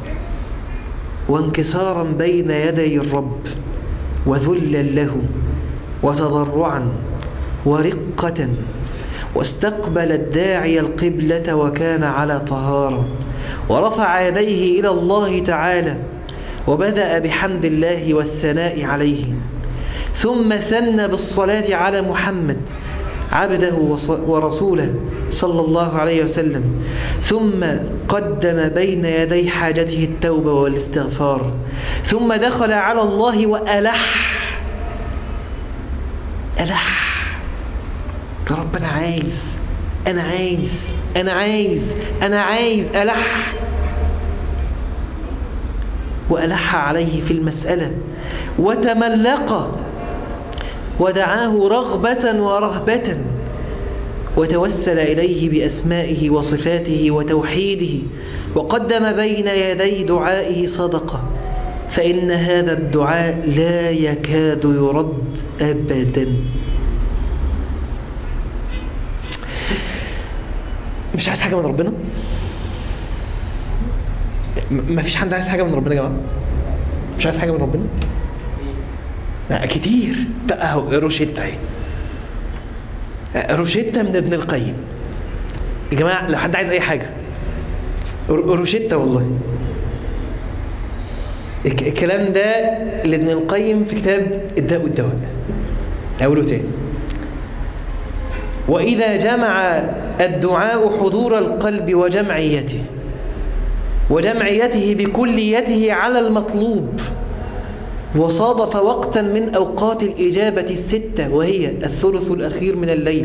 وانكسارا بين يدي الرب وذلا له وتضرعا ورقة واستقبل الداعي القبلة وكان على طهارة ورفع يديه إلى الله تعالى وبدأ بحمد الله والثناء عليه ثم ثنى بالصلاة على محمد عبده ورسوله صلى الله عليه وسلم ثم قدم بين يدي حاجته التوبة والاستغفار ثم دخل على الله وألح ألح يا رب أنا عايز أنا عايز أنا عايز أنا عايز ألح وألح عليه في المسألة وتملق ودعاه رغبة ورهبة وتوسل إليه بأسمائه وصفاته وتوحيده وقدم بين يدي دعائه صدقة فإن هذا الدعاء لا يكاد يرد أبدا مش عايز حاجة من ربنا ما فيش حد عايز حاجة من ربنا يا جماعة مش عايز حاجة من ربنا لا كتير اهو روشيتا اهي روشيتا من ابن القيم يا جماعة لو حد عايز أي حاجة روشيتا والله الكلام ده لابن القيم في كتاب الداء والدواء أقوله تاني وإذا جمع الدعاء حضور القلب وجمعيته وجمعيته بكليته على المطلوب وصادف وقتا من أوقات الإجابة الستة وهي الثلث الأخير من الليل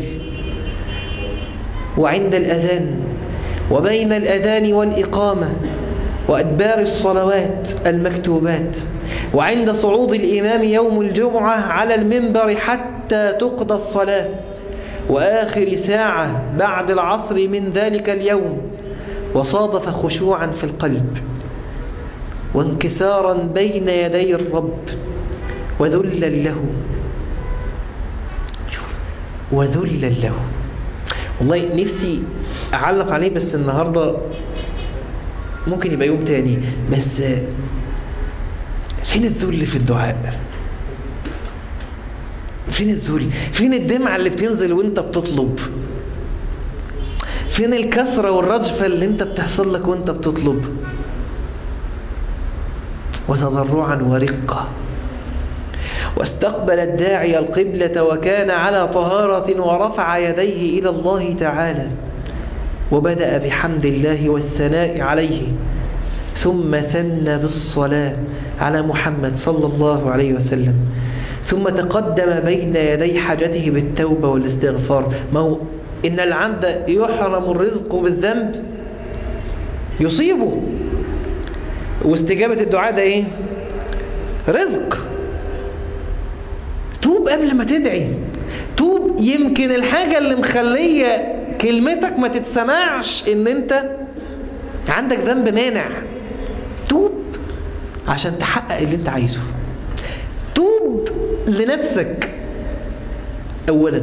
وعند الأذان وبين الأذان والإقامة وأدبار الصلوات المكتوبات وعند صعود الإمام يوم الجمعة على المنبر حتى تقضى الصلاة وآخر ساعة بعد العصر من ذلك اليوم وصادف خشوعا في القلب وانكسارا بين يدي الرب وذلا له وذلا له والله نفسي أعلق عليه بس النهاردة ممكن يبقى يوم تاني بس فين الذل في الدعاء فين الذل فين الدمعة اللي بتنزل وانت بتطلب فين الكسرة والرجفة اللي انت بتحصل لك وانت بتطلب وتضرعا ورقة واستقبل الداعي القبلة وكان على طهارة ورفع يديه إلى الله تعالى وبدأ بحمد الله والثناء عليه ثم ثنى بالصلاة على محمد صلى الله عليه وسلم ثم تقدم بين يدي حاجته بالتوبة والاستغفار ما هو إن العبد يحرم الرزق بالذنب يصيبه واستجابة الدعاء ده ايه رزق توب قبل ما تدعي توب يمكن الحاجة اللي مخلية كلمتك ما تتسمعش ان انت عندك ذنب مانع توب عشان تحقق اللي انت عايزه توب لنفسك اولا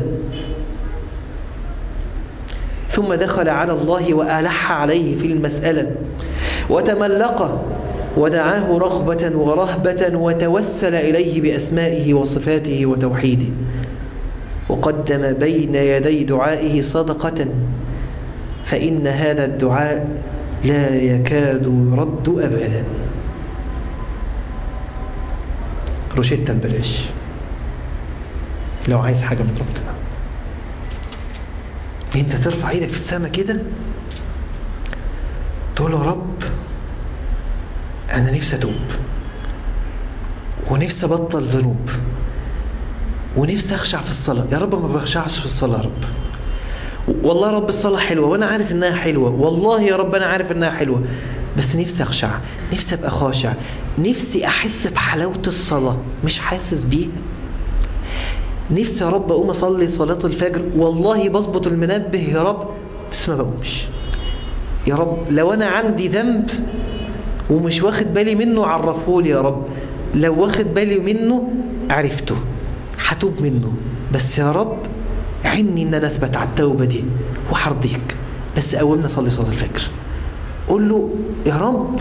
ثم دخل على الله وألح عليه في المسألة وتملقه ودعاه رغبة ورهبة وتوسل إليه بأسمائه وصفاته وتوحيده وقدم بين يدي دعائه صدقة فإن هذا الدعاء لا يكاد يرد أبدا روشيتا ببلاش لو عايز حاجة من ربنا انت ترفع ايدك في السماء كده تقول له رب انا نفسي اتوب ونفسي ابطل ذنوب ونفسي اخشع في الصلاة يا رب ما بخشعش في الصلاة يا رب والله يا رب الصلاة حلوة وانا عارف انها حلوة والله يا رب انا عارف انها حلوة بس نفسي اخشع نفسي ابقى خاشع نفسي احس بحلاوة الصلاة مش حاسس بيها نفسي يا رب اقوم اصلي صلاة الفجر والله بظبط المنبه يا رب بس ما بقومش يا رب لو انا عندي ذنب ومش واخد بالي منه عرفهولي يا رب لو واخد بالي منه عرفته هتوب منه بس يا رب عني ان انا اثبت على التوبة دي وحرضيك بس قومنا صلي صلاة الفجر قول له يا رب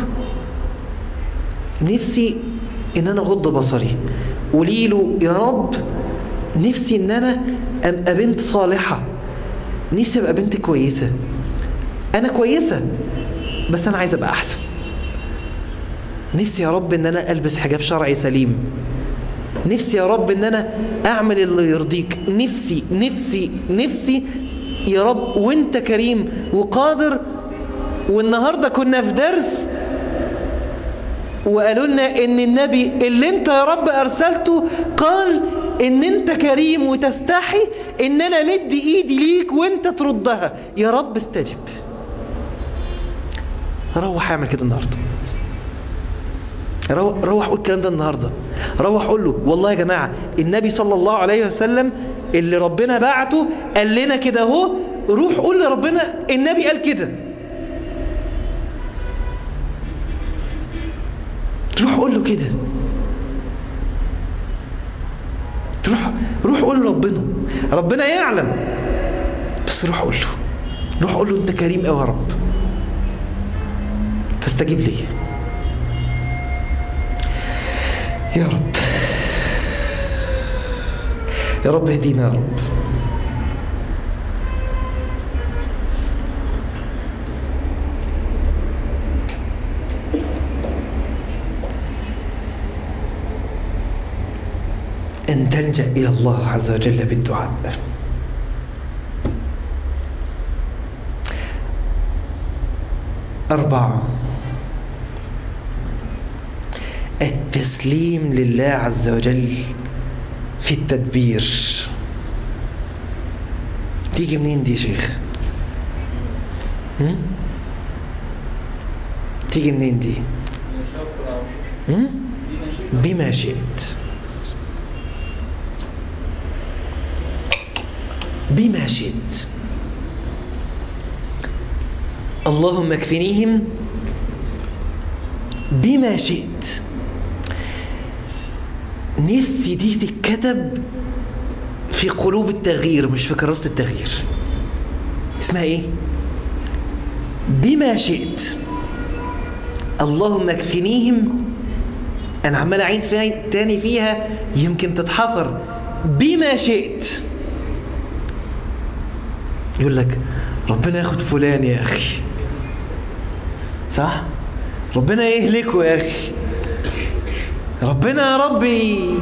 نفسي ان انا اغض بصري قولي له يا رب نفسي ان انا ابقى بنت صالحة نفسي ابقى بنت كويسة انا كويسة بس انا عايز ابقى احسن نفسي يا رب ان انا البس حجاب شرعي سليم نفسي يا رب ان انا اعمل اللي يرضيك نفسي نفسي نفسي يا رب وانت كريم وقادر والنهاردة كنا في درس وقالوا لنا ان النبي اللي انت يا رب ارسلته قال ان انت كريم وتستحي ان انا مد ايدي ليك وانت تردها يا رب استجب روح اعمل كده النهارده روح قول الكلام ده النهارده روح قول له والله يا جماعه النبي صلى الله عليه وسلم اللي ربنا بعته قال لنا كده اهو روح قول لربنا النبي قال كده تروح قول له كده تروح روح قول لربنا ربنا يعلم بس روح قول له روح قول له انت كريم قوي يا رب فاستجيب لي يا رب يا رب اهدينا يا رب أن تلجأ إلى الله عز وجل بالدعاء أربعة التسليم لله عز وجل في التدبير تيجي منين دي يا شيخ هم؟ تيجي منين دي هم؟ بما شئت بما شئت اللهم اكفنيهم بما شئت نفسي دي تتكتب في قلوب التغيير مش في كراسة التغيير اسمها ايه بما شئت اللهم اكفنيهم انا عمال اعيد فيها تاني فيها يمكن تتحفر بما شئت يقول لك ربنا ياخد فلان يا اخي صح ربنا يهلكه يا اخي ربنا يا ربي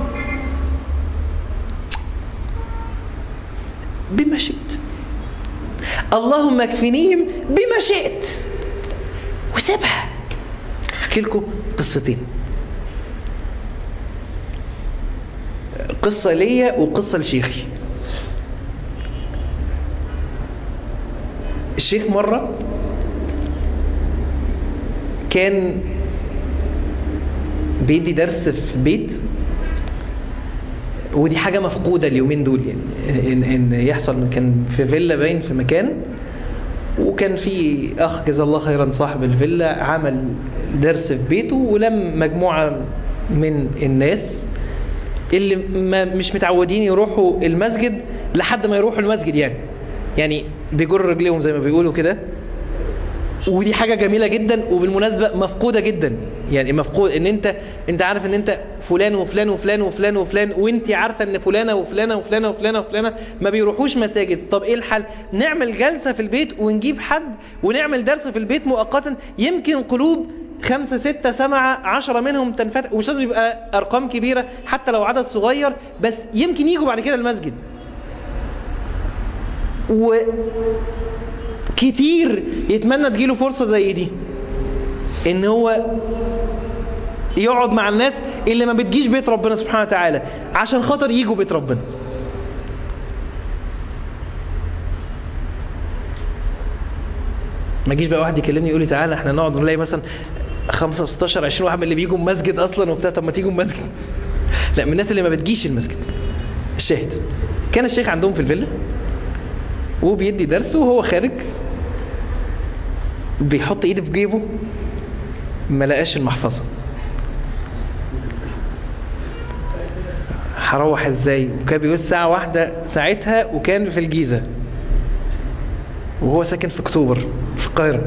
بما شئت اللهم اكفنيهم بما شئت وسيبها احكي لكم قصتين قصة ليا وقصة لشيخي الشيخ مرة كان بيدي درس في البيت ودي حاجة مفقودة اليومين دول يعني إن, إن يحصل من كان في فيلا باين في مكان وكان في أخ جزاه الله خيرا صاحب الفيلا عمل درس في بيته ولم مجموعة من الناس اللي ما مش متعودين يروحوا المسجد لحد ما يروحوا المسجد يعني يعني بيجر رجليهم زي ما بيقولوا كده ودي حاجة جميلة جدا وبالمناسبة مفقودة جدا يعني مفقود ان انت انت عارف ان انت فلان وفلان وفلان وفلان وفلان وانت عارفة ان فلانة وفلانة وفلانة وفلانة وفلانة ما بيروحوش مساجد طب ايه الحل نعمل جلسة في البيت ونجيب حد ونعمل درس في البيت مؤقتا يمكن قلوب خمسة ستة سبعة عشرة منهم تنفتح ومش لازم يبقى ارقام كبيرة حتى لو عدد صغير بس يمكن يجوا بعد كده المسجد و كتير يتمنى تجيله فرصة زي دي ان هو يقعد مع الناس اللي ما بتجيش بيت ربنا سبحانه وتعالى عشان خاطر يجوا بيت ربنا ما يجيش بقى واحد يكلمني يقول لي تعالى احنا نقعد نلاقي مثلا 5 16 20 واحد من اللي بيجوا مسجد اصلا وبتاع طب ما تيجوا مسجد لا من الناس اللي ما بتجيش المسجد الشاهد كان الشيخ عندهم في الفيلا وبيدي درس وهو خارج بيحط ايده في جيبه ما لقاش المحفظه هروح ازاي وكان بيقول الساعة واحدة ساعتها وكان في الجيزة وهو ساكن في اكتوبر في القاهرة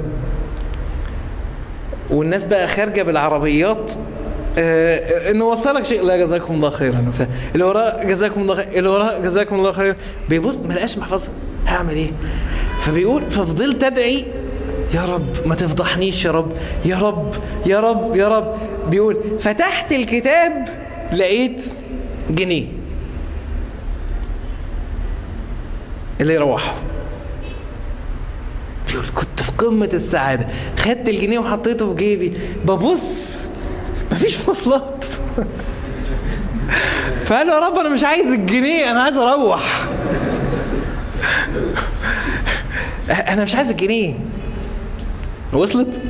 والناس بقى خارجة بالعربيات آه انه وصلك شيء لا جزاكم الله خيرا اللي وراه جزاكم الله خير اللي وراه جزاكم الله خير بيبص ما لقاش محفظه هعمل ايه فبيقول ففضلت ادعي يا رب ما تفضحنيش يا رب يا رب يا رب يا رب بيقول فتحت الكتاب لقيت جنيه اللي يروحه بيقول كنت في قمة السعادة خدت الجنيه وحطيته في جيبي ببص مفيش مواصلات فقال له يا رب انا مش عايز الجنيه انا عايز اروح انا مش عايز الجنيه وصلت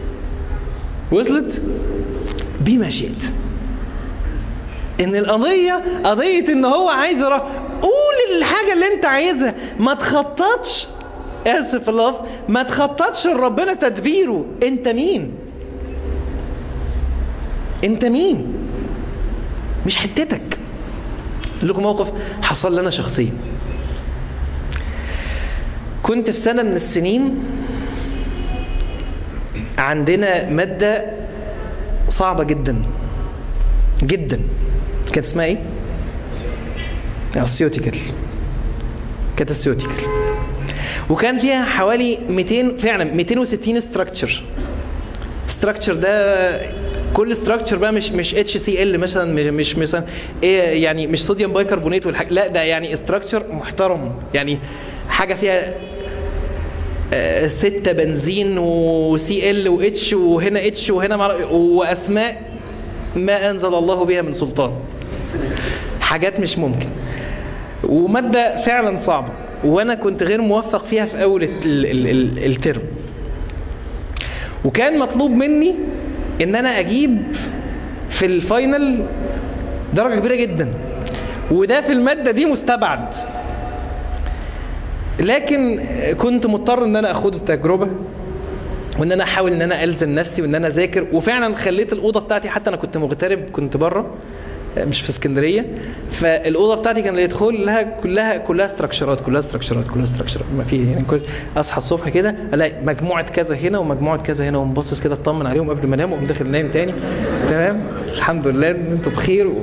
وصلت بما شئت ان القضية قضية ان هو عايز يروح قول الحاجة اللي انت عايزها ما تخططش اسف اللفظ ما تخططش لربنا تدبيره انت مين انت مين مش حتتك لكم موقف حصل لنا شخصيا كنت في سنة من السنين عندنا مادة صعبة جدا جدا كانت اسمها ايه؟ السيوتيكال كانت السيوتيكال وكان فيها حوالي 200 فعلا 260 ستراكشر ستراكشر ده كل ستراكشر بقى مش مش اتش سي ال مثلا مش مش مثلا ايه يعني مش صوديوم بايكربونات والحاجة لا ده يعني ستراكشر محترم يعني حاجه فيها آه، ستة بنزين وسي ال واتش وهنا اتش وهنا مع واسماء ما انزل الله بها من سلطان حاجات مش ممكن ومادة فعلا صعبة وانا كنت غير موفق فيها في اول ال- ال- ال- الترم وكان مطلوب مني ان انا اجيب في الفاينل درجة كبيرة جدا وده في المادة دي مستبعد لكن كنت مضطر ان انا اخد التجربة وان انا احاول ان انا الزم نفسي وان انا اذاكر وفعلا خليت الاوضه بتاعتي حتى انا كنت مغترب كنت بره مش في اسكندريه فالاوضه بتاعتي كان اللي يدخل لها كلها كلها استراكشرات كلها استراكشرات كلها استراكشرات ما في يعني كنت اصحى الصبح كده الاقي مجموعه كذا هنا ومجموعه كذا هنا ومبصص كده اطمن عليهم قبل ما انام واقوم داخل نايم تاني تمام الحمد لله ان انتوا بخير و...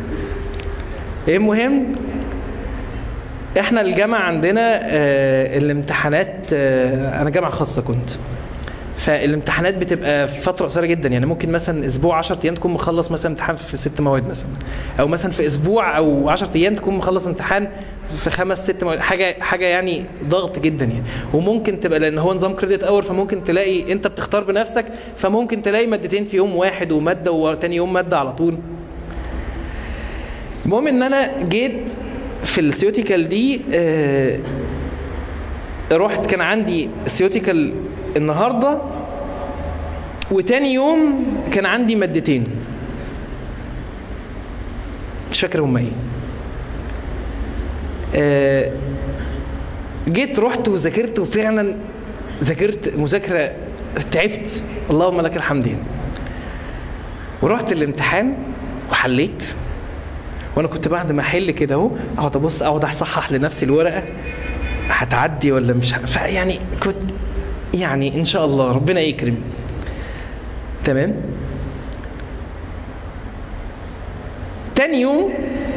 المهم احنا الجامعه عندنا آه الامتحانات آه انا جامعه خاصه كنت فالامتحانات بتبقى في فتره قصيره جدا يعني ممكن مثلا اسبوع 10 ايام تكون مخلص مثلا امتحان في ست مواد مثلا او مثلا في اسبوع او 10 ايام تكون مخلص امتحان في خمس ست مواد حاجه حاجه يعني ضغط جدا يعني وممكن تبقى لان هو نظام كريدت اور فممكن تلاقي انت بتختار بنفسك فممكن تلاقي مادتين في يوم واحد وماده وتاني يوم ماده على طول المهم ان انا جيت في السيوتيكال دي آه رحت كان عندي سيوتيكال النهارده وتاني يوم كان عندي مادتين مش فاكر هما ايه آه جيت رحت وذاكرت وفعلا ذاكرت مذاكره تعبت اللهم لك الحمد يعني ورحت الامتحان وحليت وانا كنت بعد ما احل كده اهو اقعد ابص اقعد اصحح لنفسي الورقه هتعدي ولا مش ه... يعني كنت يعني ان شاء الله ربنا يكرم تمام تاني يوم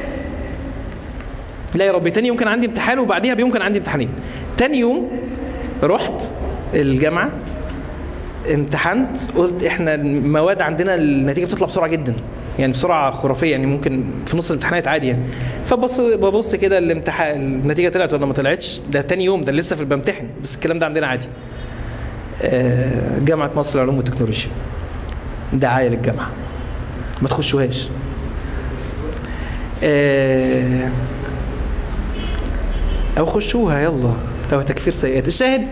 لا يا ربي تاني يوم كان عندي امتحان وبعديها بيوم كان عندي امتحانين تاني يوم رحت الجامعه امتحنت قلت احنا المواد عندنا النتيجه بتطلع بسرعه جدا يعني بسرعه خرافيه يعني ممكن في نص الامتحانات عادي يعني فبص ببص كده الامتحان النتيجه طلعت ولا ما طلعتش ده تاني يوم ده لسه في بمتحن بس الكلام ده عندنا عادي آه، جامعه مصر للعلوم والتكنولوجيا دعايه للجامعه ما تخشوهاش آه، او خشوها يلا ده تكفير سيئات الشاهد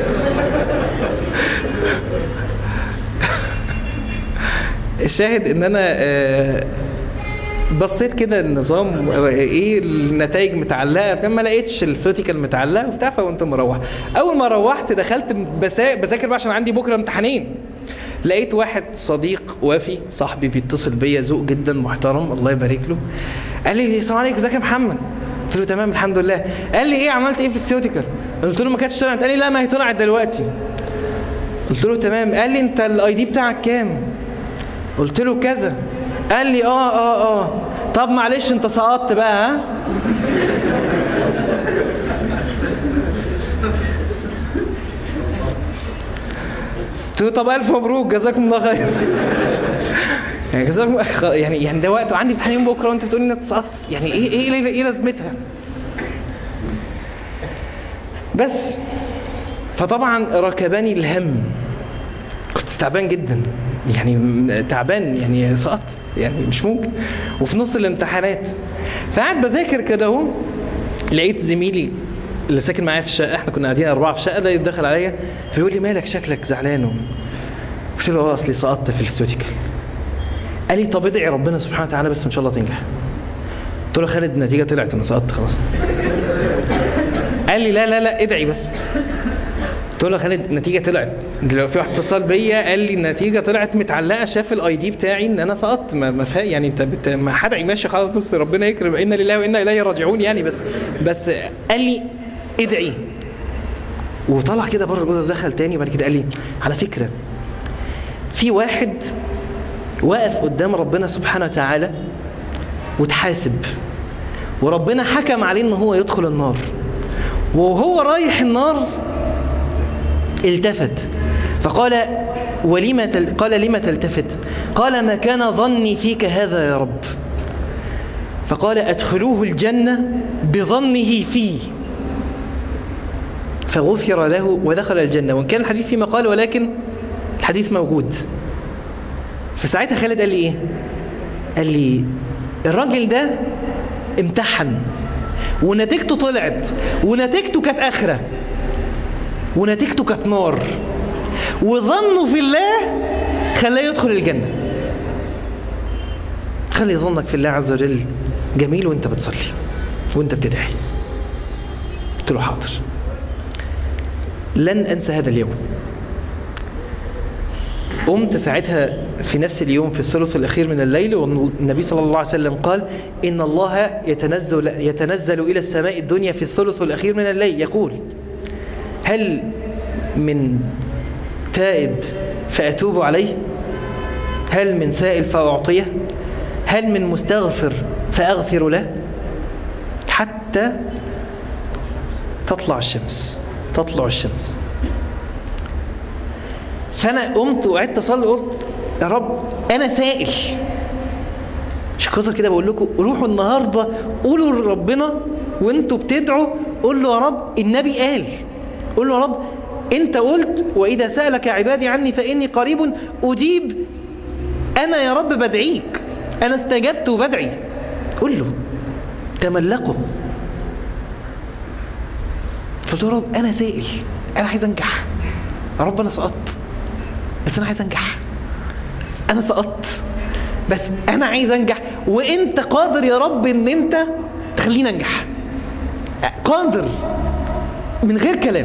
الشاهد ان انا آه، بصيت كده النظام ايه النتائج متعلقه ما لقيتش السوتيكال متعلقه وبتاع فقمت مروح اول ما روحت دخلت بسا- بذاكر بقى عشان عندي بكره امتحانين لقيت واحد صديق وافي صاحبي بيتصل بيا ذوق جدا محترم الله يبارك له قال لي السلام عليكم ازيك يا محمد قلت له تمام الحمد لله قال لي ايه عملت ايه في السيوتيكال قلت له ما كانتش طلعت قال لي لا ما هي طلعت دلوقتي قلت له تمام قال لي انت الاي دي بتاعك كام قلت له كذا قال لي اه اه اه طب معلش انت سقطت بقى ها قلت له طب الف مبروك جزاكم الله خير يعني جزاكم يعني يعني ده وقت وعندي امتحان يوم بكره وانت بتقول لي انك سقطت يعني ايه ايه ايه, إيه لازمتها بس فطبعا ركبني الهم كنت تعبان جدا يعني تعبان يعني سقطت يعني مش ممكن وفي نص الامتحانات فقعد بذاكر كده اهو لقيت زميلي اللي ساكن معايا في الشقه احنا كنا قاعدين اربعه في الشقه ده يدخل عليا فيقول لي مالك شكلك زعلان قلت له اه اصلي سقطت في الاستوديكال قال لي طب ادعي ربنا سبحانه وتعالى بس ان شاء الله تنجح قلت له خالد النتيجه طلعت انا سقطت خلاص قال لي لا لا لا ادعي بس قلت له خالد النتيجه طلعت دلوقتي في واحد اتصل بيا قال لي النتيجه طلعت متعلقه شاف الاي دي بتاعي ان انا سقطت ما, ما فا يعني انت بت... ما هدعي ماشي خلاص بص ربنا يكرم انا لله وانا اليه راجعون يعني بس بس قال لي ادعي وطلع كده بره الاوضه دخل تاني وبعد كده قال لي على فكره في واحد واقف قدام ربنا سبحانه وتعالى وتحاسب وربنا حكم عليه ان هو يدخل النار وهو رايح النار التفت فقال ولما تل... قال لما تلتفت قال ما كان ظني فيك هذا يا رب فقال أدخلوه الجنة بظنه فيه فغفر له ودخل الجنة وإن كان الحديث فيما قال ولكن الحديث موجود فساعتها خالد قال لي إيه قال لي الراجل ده امتحن ونتيجته طلعت ونتيجته كانت آخرة ونتيجته كانت نار وظنه في الله خلاه يدخل الجنة خلي ظنك في الله عز وجل جميل وانت بتصلي وانت بتدعي قلت له حاضر لن انسى هذا اليوم قمت ساعتها في نفس اليوم في الثلث الأخير من الليل والنبي صلى الله عليه وسلم قال إن الله يتنزل, يتنزل إلى السماء الدنيا في الثلث الأخير من الليل يقول هل من تائب فأتوب عليه هل من سائل فأعطيه هل من مستغفر فأغفر له حتى تطلع الشمس تطلع الشمس فأنا قمت وقعدت أصلي قلت يا رب أنا سائل مش كتر كده بقول لكم روحوا النهاردة قولوا لربنا وانتوا بتدعوا قول له يا رب النبي قال قول له يا رب انت قلت وإذا سألك عبادي عني فإني قريب أجيب أنا يا رب بدعيك أنا استجبت وبدعي قول له تملقه فقلت له يا رب أنا سائل أنا عايز أنجح يا رب أنا سقطت بس أنا عايز أنجح أنا سقطت بس أنا عايز أنجح وأنت قادر يا رب إن أنت تخليني أنجح قادر من غير كلام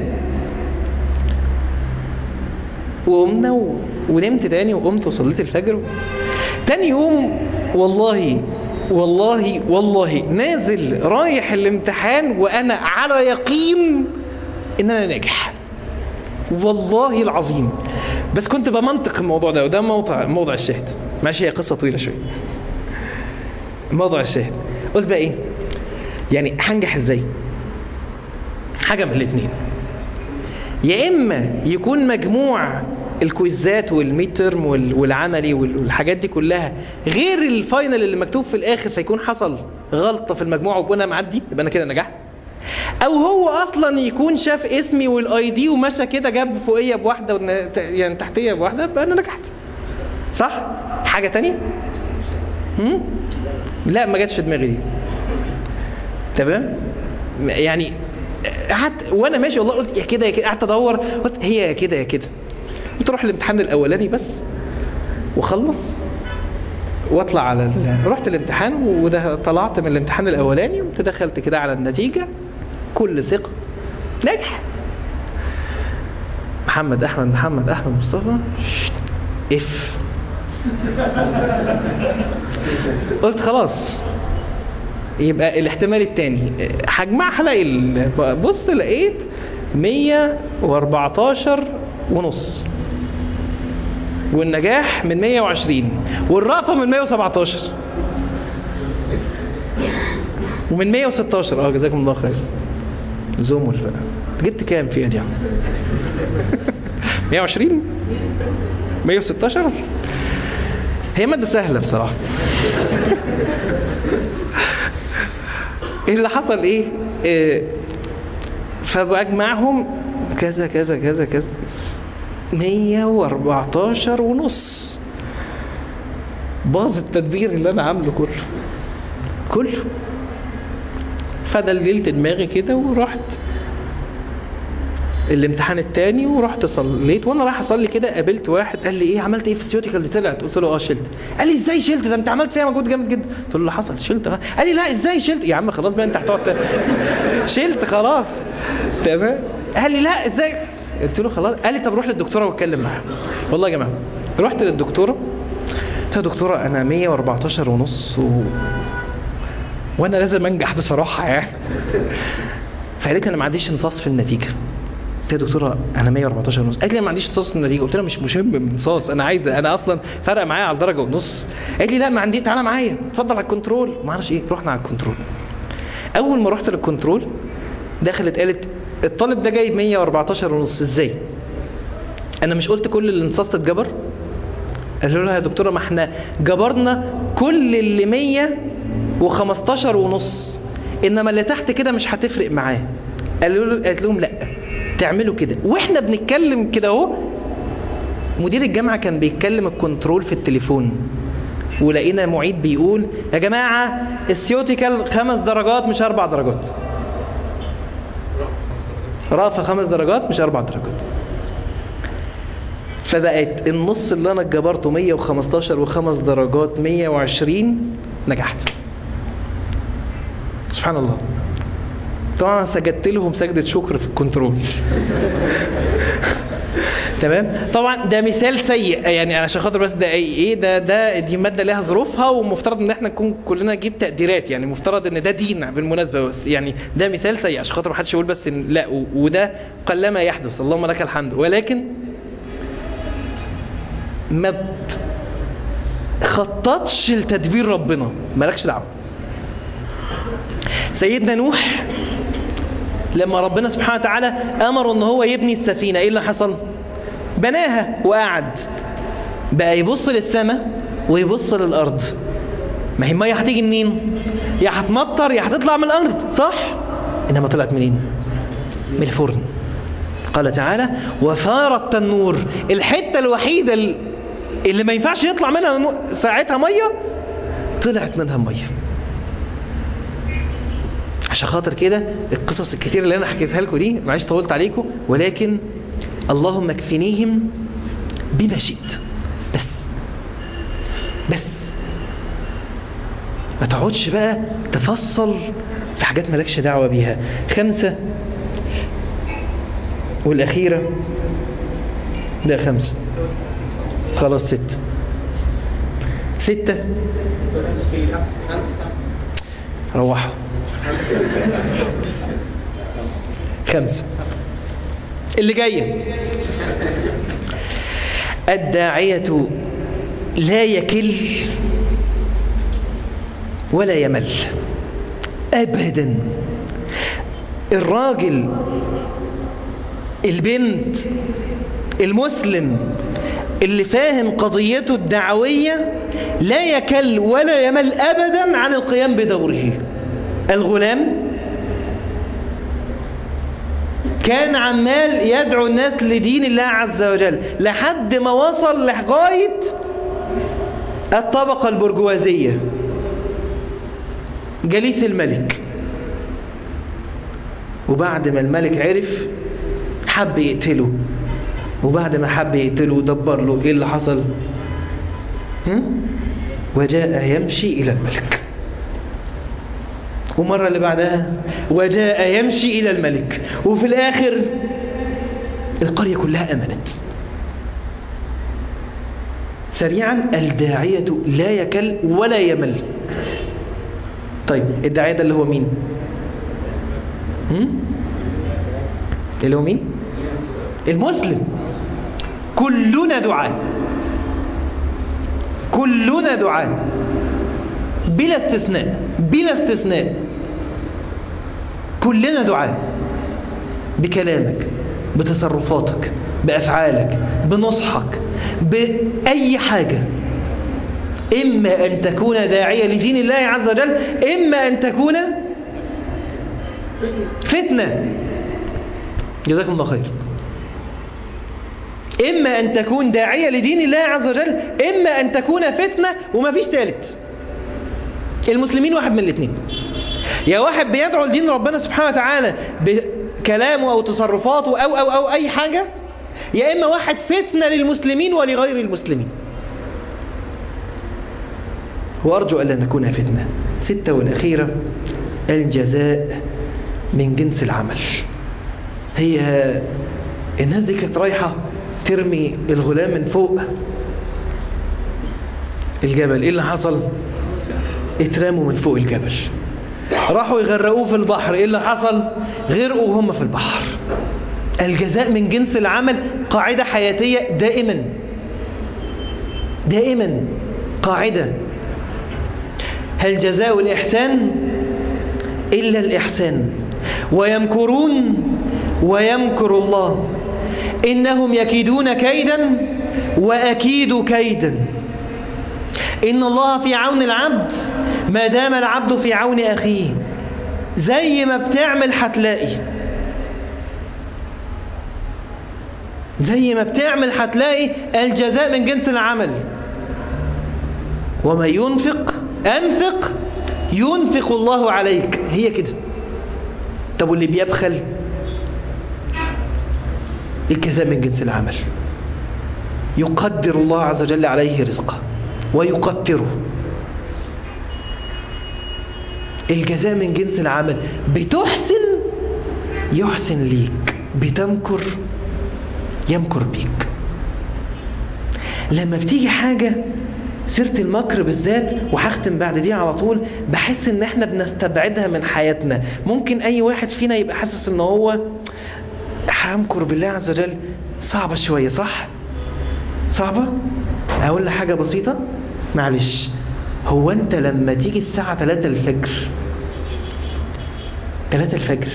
وقمنا و... ونمت تاني وقمت وصليت الفجر تاني يوم والله والله والله نازل رايح الامتحان وانا على يقين ان انا ناجح والله العظيم بس كنت بمنطق الموضوع ده وده موضع موضع الشاهد ماشي هي قصه طويله شويه موضوع الشاهد قلت بقى ايه يعني هنجح ازاي حاجه من الاثنين يا اما يكون مجموع الكويزات والميد ترم والعملي والحاجات دي كلها غير الفاينل اللي مكتوب في الاخر فيكون حصل غلطه في المجموع وانا معدي يبقى انا كده نجحت او هو اصلا يكون شاف اسمي والاي دي ومشى كده جاب فوقيه بواحده يعني تحتيه بواحده يبقى انا نجحت صح حاجه تانية هم؟ لا ما جاتش في دماغي دي تمام يعني قعدت وانا ماشي والله قلت يا كده يا كده قعدت ادور قلت هي يا كده يا كده قلت اروح الامتحان الاولاني بس واخلص واطلع على ال... رحت الامتحان وده طلعت من الامتحان الاولاني وقمت دخلت كده على النتيجه كل ثقه نجح محمد احمد محمد احمد مصطفى اف قلت خلاص يبقى الاحتمال الثاني هجمع هلاقي بص لقيت 114 ونص والنجاح من 120 والرأفة من 117 ومن 116 اه جزاكم الله خير زومل بقى جبت كام فيها دي 120 116 هي مادة سهلة بصراحة اللي حصل ايه, إيه فبجمعهم كذا كذا كذا كذا 114 ونص باظ التدبير اللي انا عامله كله كله فدللت دماغي كده ورحت الامتحان التاني ورحت صليت وانا رايح اصلي كده قابلت واحد قال لي ايه عملت ايه في السيوتيكال دي طلعت قلت له اه شلت قال لي ازاي شلت ده انت عملت فيها مجهود جامد جدا قلت له اللي حصل شلت اه. قال لي لا ازاي شلت يا عم خلاص بقى انت هتقعد ت- شلت خلاص تمام قال لي لا ازاي قلت له خلاص قال لي طب روح للدكتوره واتكلم معاها والله يا جماعه رحت للدكتوره قلت لها يا دكتوره انا 114 ونص و... وانا لازم انجح بصراحه يعني فقالت لي انا ما عنديش انصاص في النتيجه قلت لها يا دكتوره انا 114 ونص قالت لي انا ما عنديش انصاص في النتيجه قلت لها مش مهم من انصاص انا عايزه انا اصلا فرق معايا على درجه ونص قالت لي لا ما عندي تعالى معايا اتفضل على الكنترول ما اعرفش ايه رحنا على الكنترول اول ما رحت للكنترول دخلت قالت الطالب ده جايب 114 ونص ازاي انا مش قلت كل الانصاص تتجبر قالوا لها يا دكتوره ما احنا جبرنا كل اللي 115 ونص انما اللي تحت كده مش هتفرق معاه قالوا له قالت لهم لا تعملوا كده واحنا بنتكلم كده اهو مدير الجامعه كان بيتكلم الكنترول في التليفون ولقينا معيد بيقول يا جماعه السيوتيكال خمس درجات مش اربع درجات رأفة خمس درجات مش اربع درجات فبقت النص اللي انا اتجبرته 115 وخمس درجات 120 نجحت سبحان الله طبعا سجدت لهم سجدة شكر في الكنترول تمام طبعا ده مثال سيء يعني عشان خاطر بس ده ايه ايه ده ده دي ماده لها ظروفها ومفترض ان احنا نكون كلنا نجيب تقديرات يعني مفترض ان ده دين بالمناسبه بس يعني ده مثال سيء عشان خاطر ما حدش يقول بس إن لا و- وده قلما يحدث اللهم لك الحمد ولكن ما خططش لتدبير ربنا مالكش دعوه سيدنا نوح لما ربنا سبحانه وتعالى امره ان هو يبني السفينه ايه اللي حصل بناها وقعد بقى يبص للسماء ويبص للارض ما هي الميه هتيجي منين يا هتمطر يا هتطلع من الارض صح انما طلعت منين من الفرن قال تعالى وفار التنور الحته الوحيده ال- اللي ما ينفعش يطلع منها م- ساعتها ميه طلعت منها ميه عشان خاطر كده القصص الكتير اللي انا حكيتها لكم دي معلش طولت عليكم ولكن اللهم اكفنيهم بما شئت بس بس ما تقعدش بقى تفصل في حاجات مالكش دعوة بيها خمسة والأخيرة ده خمسة خلاص ستة ستة روحوا خمسة اللي جاية الداعية لا يكل ولا يمل أبدا الراجل البنت المسلم اللي فاهم قضيته الدعوية لا يكل ولا يمل أبدا عن القيام بدوره الغلام كان عمال يدعو الناس لدين الله عز وجل لحد ما وصل لغاية الطبقة البرجوازية جليس الملك وبعد ما الملك عرف حب يقتله وبعد ما حب يقتله دبر له ايه اللي حصل هم؟ وجاء يمشي الى الملك ومرة اللي بعدها وجاء يمشي إلى الملك وفي الآخر القرية كلها أمنت سريعا الداعية لا يكل ولا يمل طيب الداعية ده اللي هو مين هم؟ اللي هو مين المسلم كلنا دعاء كلنا دعاء بلا استثناء بلا استثناء كلنا دعاء بكلامك بتصرفاتك بأفعالك بنصحك بأي حاجة إما أن تكون داعية لدين الله عز وجل إما أن تكون فتنة جزاكم الله خير إما أن تكون داعية لدين الله عز وجل إما أن تكون فتنة وما فيش ثالث المسلمين واحد من الاثنين يا واحد بيدعو لدين ربنا سبحانه وتعالى بكلامه أو تصرفاته أو أو أو أي حاجة يا إما واحد فتنة للمسلمين ولغير المسلمين وأرجو ألا نكون فتنة ستة والأخيرة الجزاء من جنس العمل هي الناس دي كانت رايحة ترمي الغلام من فوق الجبل ايه اللي حصل اترموا من فوق الجبل راحوا يغرقوه في البحر ايه اللي حصل غرقوا هم في البحر الجزاء من جنس العمل قاعدة حياتية دائما دائما قاعدة هل جزاء الإحسان إلا الإحسان ويمكرون ويمكر الله إنهم يكيدون كيدا وأكيد كيدا إن الله في عون العبد ما دام العبد في عون أخيه زي ما بتعمل هتلاقي زي ما بتعمل هتلاقي الجزاء من جنس العمل وما ينفق أنفق ينفق الله عليك هي كده طب واللي بيبخل الجزاء من جنس العمل يقدر الله عز وجل عليه رزقه ويقدره الجزاء من جنس العمل بتحسن يحسن ليك بتمكر يمكر بيك لما بتيجي حاجة سيرة المكر بالذات وهختم بعد دي على طول بحس ان احنا بنستبعدها من حياتنا ممكن اي واحد فينا يبقى حاسس ان هو همكر بالله عز وجل صعبة شوية صح صعبة اقول لك حاجة بسيطة معلش هو انت لما تيجي الساعة 3 الفجر 3 الفجر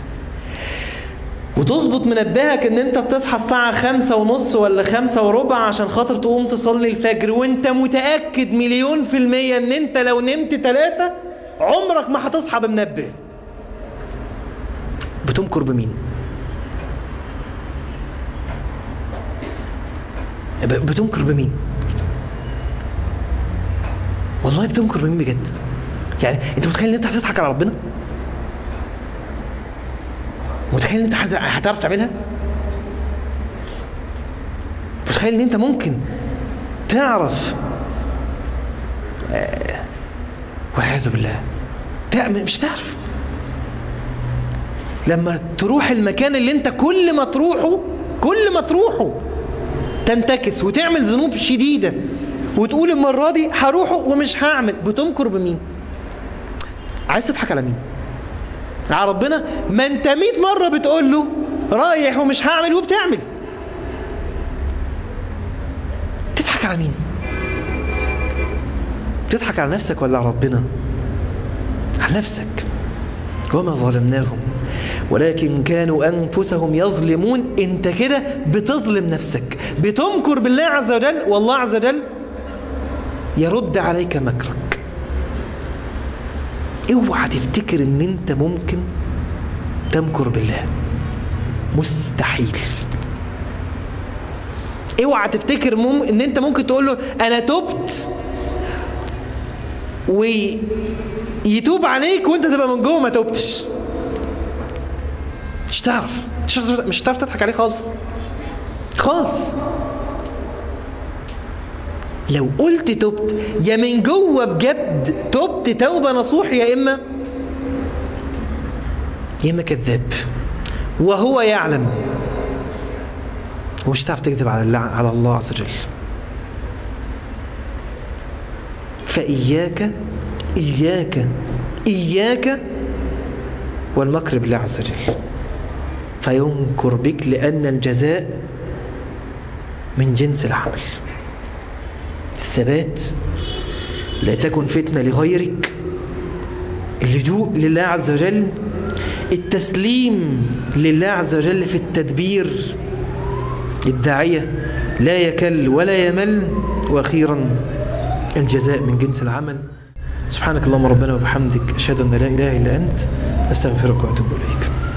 وتظبط منبهك ان انت بتصحى الساعة خمسة ونص ولا خمسة وربع عشان خاطر تقوم تصلي الفجر وانت متأكد مليون في المية ان انت لو نمت تلاتة عمرك ما هتصحى بمنبه بتمكر بمين بتمكر بمين والله بتمكر بمين بجد يعني انت متخيل ان انت هتضحك على ربنا متخيل ان انت هتعرف تعملها متخيل ان انت ممكن تعرف آه، والعياذ بالله تعمل مش هتعرف لما تروح المكان اللي انت كل ما تروحه كل ما تروحه تنتكس وتعمل ذنوب شديدة وتقول المرة دي هروحه ومش هعمل بتمكر بمين عايز تضحك على مين على ربنا ما انت 100 مرة بتقول له رايح ومش هعمل وبتعمل تضحك على مين تضحك على نفسك ولا على ربنا على نفسك وما ظلمناهم ولكن كانوا أنفسهم يظلمون انت كده بتظلم نفسك بتمكر بالله عز وجل والله عز وجل يرد عليك مكرك اوعى تفتكر ان انت ممكن تمكر بالله مستحيل اوعى تفتكر مم... ان انت ممكن تقول له انا تبت ويتوب عليك وانت تبقى من جوه ما تبتش مش تعرف مش هتعرف مش هتعرف تضحك عليه خالص خالص لو قلت تبت يا من جوه بجد تبت توبة نصوح يا إما يا إما كذاب وهو يعلم ومش هتعرف تكذب على الله على الله عز وجل فإياك إياك إياك والمكر بالله عز وجل فينكر بك لأن الجزاء من جنس العمل الثبات لا تكن فتنة لغيرك اللجوء لله عز وجل التسليم لله عز وجل في التدبير الداعية لا يكل ولا يمل وأخيرا الجزاء من جنس العمل سبحانك اللهم ربنا وبحمدك أشهد أن لا إله إلا أنت أستغفرك وأتوب إليك